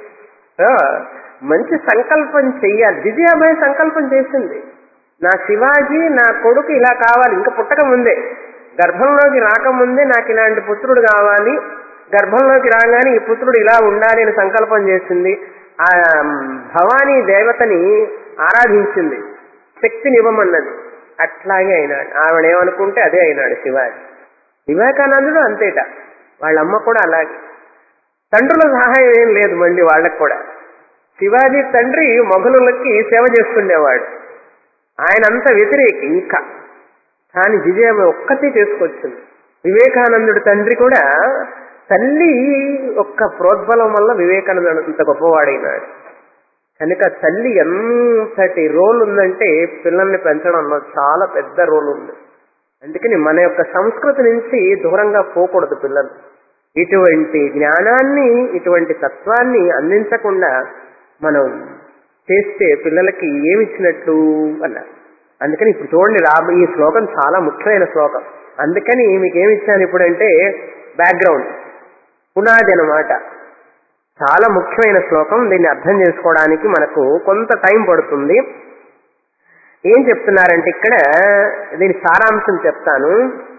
ఆ, మంచి సంకల్పం చెయ్యాలి విజయాబాయి సంకల్పం చేసింది నా శివాజీ నా కొడుకు ఇలా కావాలి ఇంకా పుట్టక ముందే గర్భంలోకి రాకముందే నాకు ఇలాంటి పుత్రుడు కావాలి గర్భంలోకి రాగానే ఈ పుత్రుడు ఇలా ఉండాలి అని సంకల్పం చేసింది ఆ భవానీ దేవతని ఆరాధించింది శక్తిని ఇవ్వమన్నది అట్లాగే అయినాడు ఆవిడ ఏమనుకుంటే అదే అయినాడు శివాజీ వివేకానందుడు అంతేట వాళ్ళ అమ్మ కూడా అలాగే తండ్రుల సహాయం ఏం లేదు మళ్ళీ వాళ్ళకు కూడా శివాజీ తండ్రి మొఘలులకి సేవ చేస్తుండేవాడు ఆయన అంత వ్యతిరేకి ఇంకా కానీ విజయం ఒక్కతే చేసుకొచ్చింది వివేకానందుడి తండ్రి కూడా తల్లి ఒక్క ప్రోద్బలం వల్ల వివేకానందుడు అంత గొప్పవాడైనాడు కనుక తల్లి ఎంతటి రోల్ ఉందంటే పిల్లల్ని పెంచడంలో చాలా పెద్ద రోల్ ఉంది అందుకని మన యొక్క సంస్కృతి నుంచి దూరంగా పోకూడదు పిల్లలు ఇటువంటి జ్ఞానాన్ని ఇటువంటి తత్వాన్ని అందించకుండా మనం చేస్తే పిల్లలకి ఏమిచ్చినట్లు అన్నారు అందుకని ఇప్పుడు చూడండి రాబో ఈ శ్లోకం చాలా ముఖ్యమైన శ్లోకం అందుకని మీకు ఏమి ఇచ్చాను ఇప్పుడంటే బ్యాక్గ్రౌండ్ పునాది అనమాట చాలా ముఖ్యమైన శ్లోకం దీన్ని అర్థం చేసుకోవడానికి మనకు కొంత టైం పడుతుంది ఏం చెప్తున్నారంటే ఇక్కడ దీని సారాంశం చెప్తాను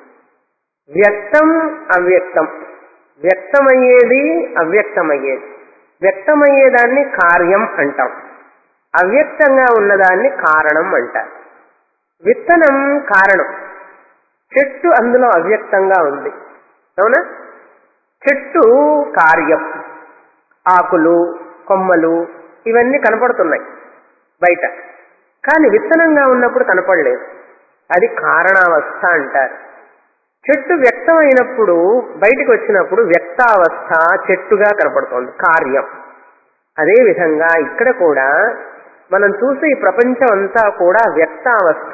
వ్యక్తం అవ్యక్తం వ్యక్తమయ్యేది అవ్యక్తమయ్యేది వ్యక్తమయ్యేదాన్ని కార్యం అంటాం అవ్యక్తంగా ఉన్నదాన్ని కారణం అంటారు విత్తనం కారణం చెట్టు అందులో అవ్యక్తంగా ఉంది అవునా చెట్టు కార్యం ఆకులు కొమ్మలు ఇవన్నీ కనపడుతున్నాయి బయట కానీ విత్తనంగా ఉన్నప్పుడు కనపడలేదు అది కారణావస్థ అంటారు చెట్టు వ్యక్తమైనప్పుడు బయటికి వచ్చినప్పుడు వ్యక్తావస్థ చెట్టుగా కనపడుతోంది కార్యం అదే విధంగా ఇక్కడ కూడా మనం చూసే ఈ ప్రపంచం అంతా కూడా వ్యక్తావస్థ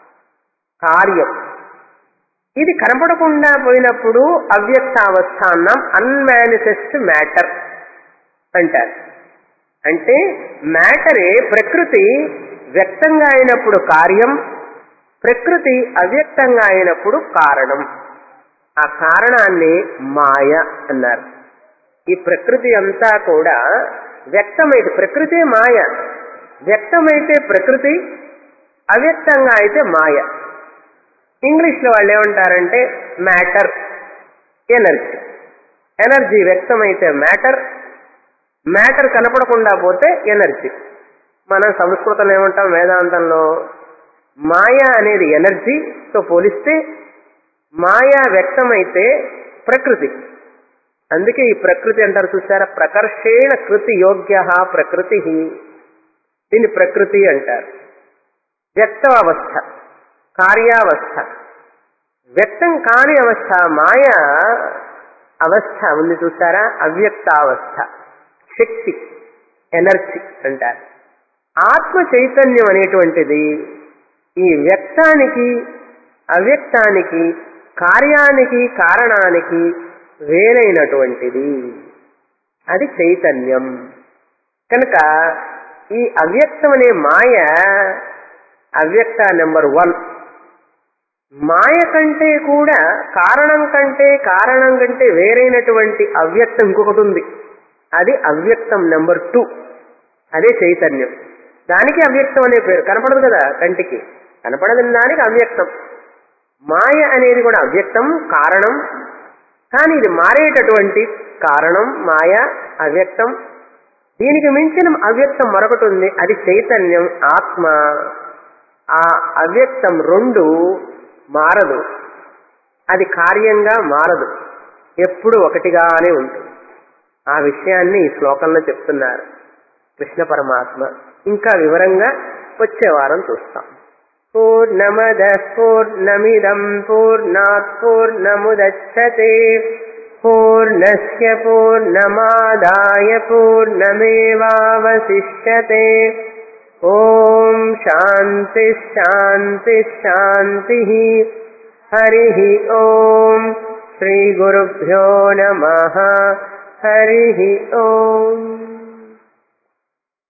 కార్యం ఇది కనపడకుండా పోయినప్పుడు అవ్యక్తావస్థ అన్నాం అన్మానిఫెస్ట్ మ్యాటర్ అంటారు అంటే మ్యాటరే ప్రకృతి వ్యక్తంగా అయినప్పుడు కార్యం ప్రకృతి అవ్యక్తంగా అయినప్పుడు కారణం ఆ కారణాన్ని మాయ అన్నారు ఈ ప్రకృతి అంతా కూడా వ్యక్తమైతే ప్రకృతే మాయ వ్యక్తమైతే ప్రకృతి అవ్యక్తంగా అయితే మాయ ఇంగ్లీష్లో వాళ్ళు ఏమంటారంటే మ్యాటర్ ఎనర్జీ ఎనర్జీ వ్యక్తమైతే మ్యాటర్ మ్యాటర్ కనపడకుండా పోతే ఎనర్జీ మనం సంస్కృతంలో ఏమంటాం వేదాంతంలో మాయ అనేది ఎనర్జీతో పోలిస్తే మాయ వ్యక్తమైతే ప్రకృతి అందుకే ఈ ప్రకృతి అంటారు చూసారా ప్రకర్షేణ కృతి యోగ్య ప్రకృతి దీన్ని ప్రకృతి అంటారు వ్యక్తావస్థ కార్యావస్థ వ్యక్తం కాని అవస్థ మాయ అవస్థ ఉంది చూసారా అవ్యక్తావస్థ శక్తి ఎనర్జీ అంటారు ఆత్మ చైతన్యం అనేటువంటిది ఈ వ్యక్తానికి అవ్యక్తానికి కార్యానికి కారణానికి వేరైనటువంటిది అది చైతన్యం కనుక ఈ అవ్యక్తం అనే మాయ అవ్యక్త నెంబర్ వన్ మాయ కంటే కూడా కారణం కంటే కారణం కంటే వేరైనటువంటి అవ్యక్తం ఇంకొకటి ఉంది అది అవ్యక్తం నెంబర్ టూ అదే చైతన్యం దానికి అవ్యక్తం అనే పేరు కనపడదు కదా కంటికి కనపడదని దానికి అవ్యక్తం మాయ అనేది కూడా అవ్యక్తం కారణం కానీ ఇది మారేటటువంటి కారణం మాయ అవ్యక్తం దీనికి మించిన అవ్యక్తం మరొకటి ఉంది అది చైతన్యం ఆత్మ ఆ అవ్యక్తం రెండు మారదు అది కార్యంగా మారదు ఎప్పుడు ఒకటిగానే ఉంటుంది ఆ విషయాన్ని ఈ శ్లోకంలో చెప్తున్నారు కృష్ణ పరమాత్మ ఇంకా వివరంగా వచ్చే వారం చూస్తాం పూర్ణమద పూర్ణమిదం పూర్ణాత్ పూర్ణముదచ్చతే పూర్ణస్య పూర్ణమాదాయ పూర్ణమేవావశిష్యతే ఓం శాంతి శాంతి శాంతి హరి ఓం శ్రీ గురుభ్యో నమ హరి ఓం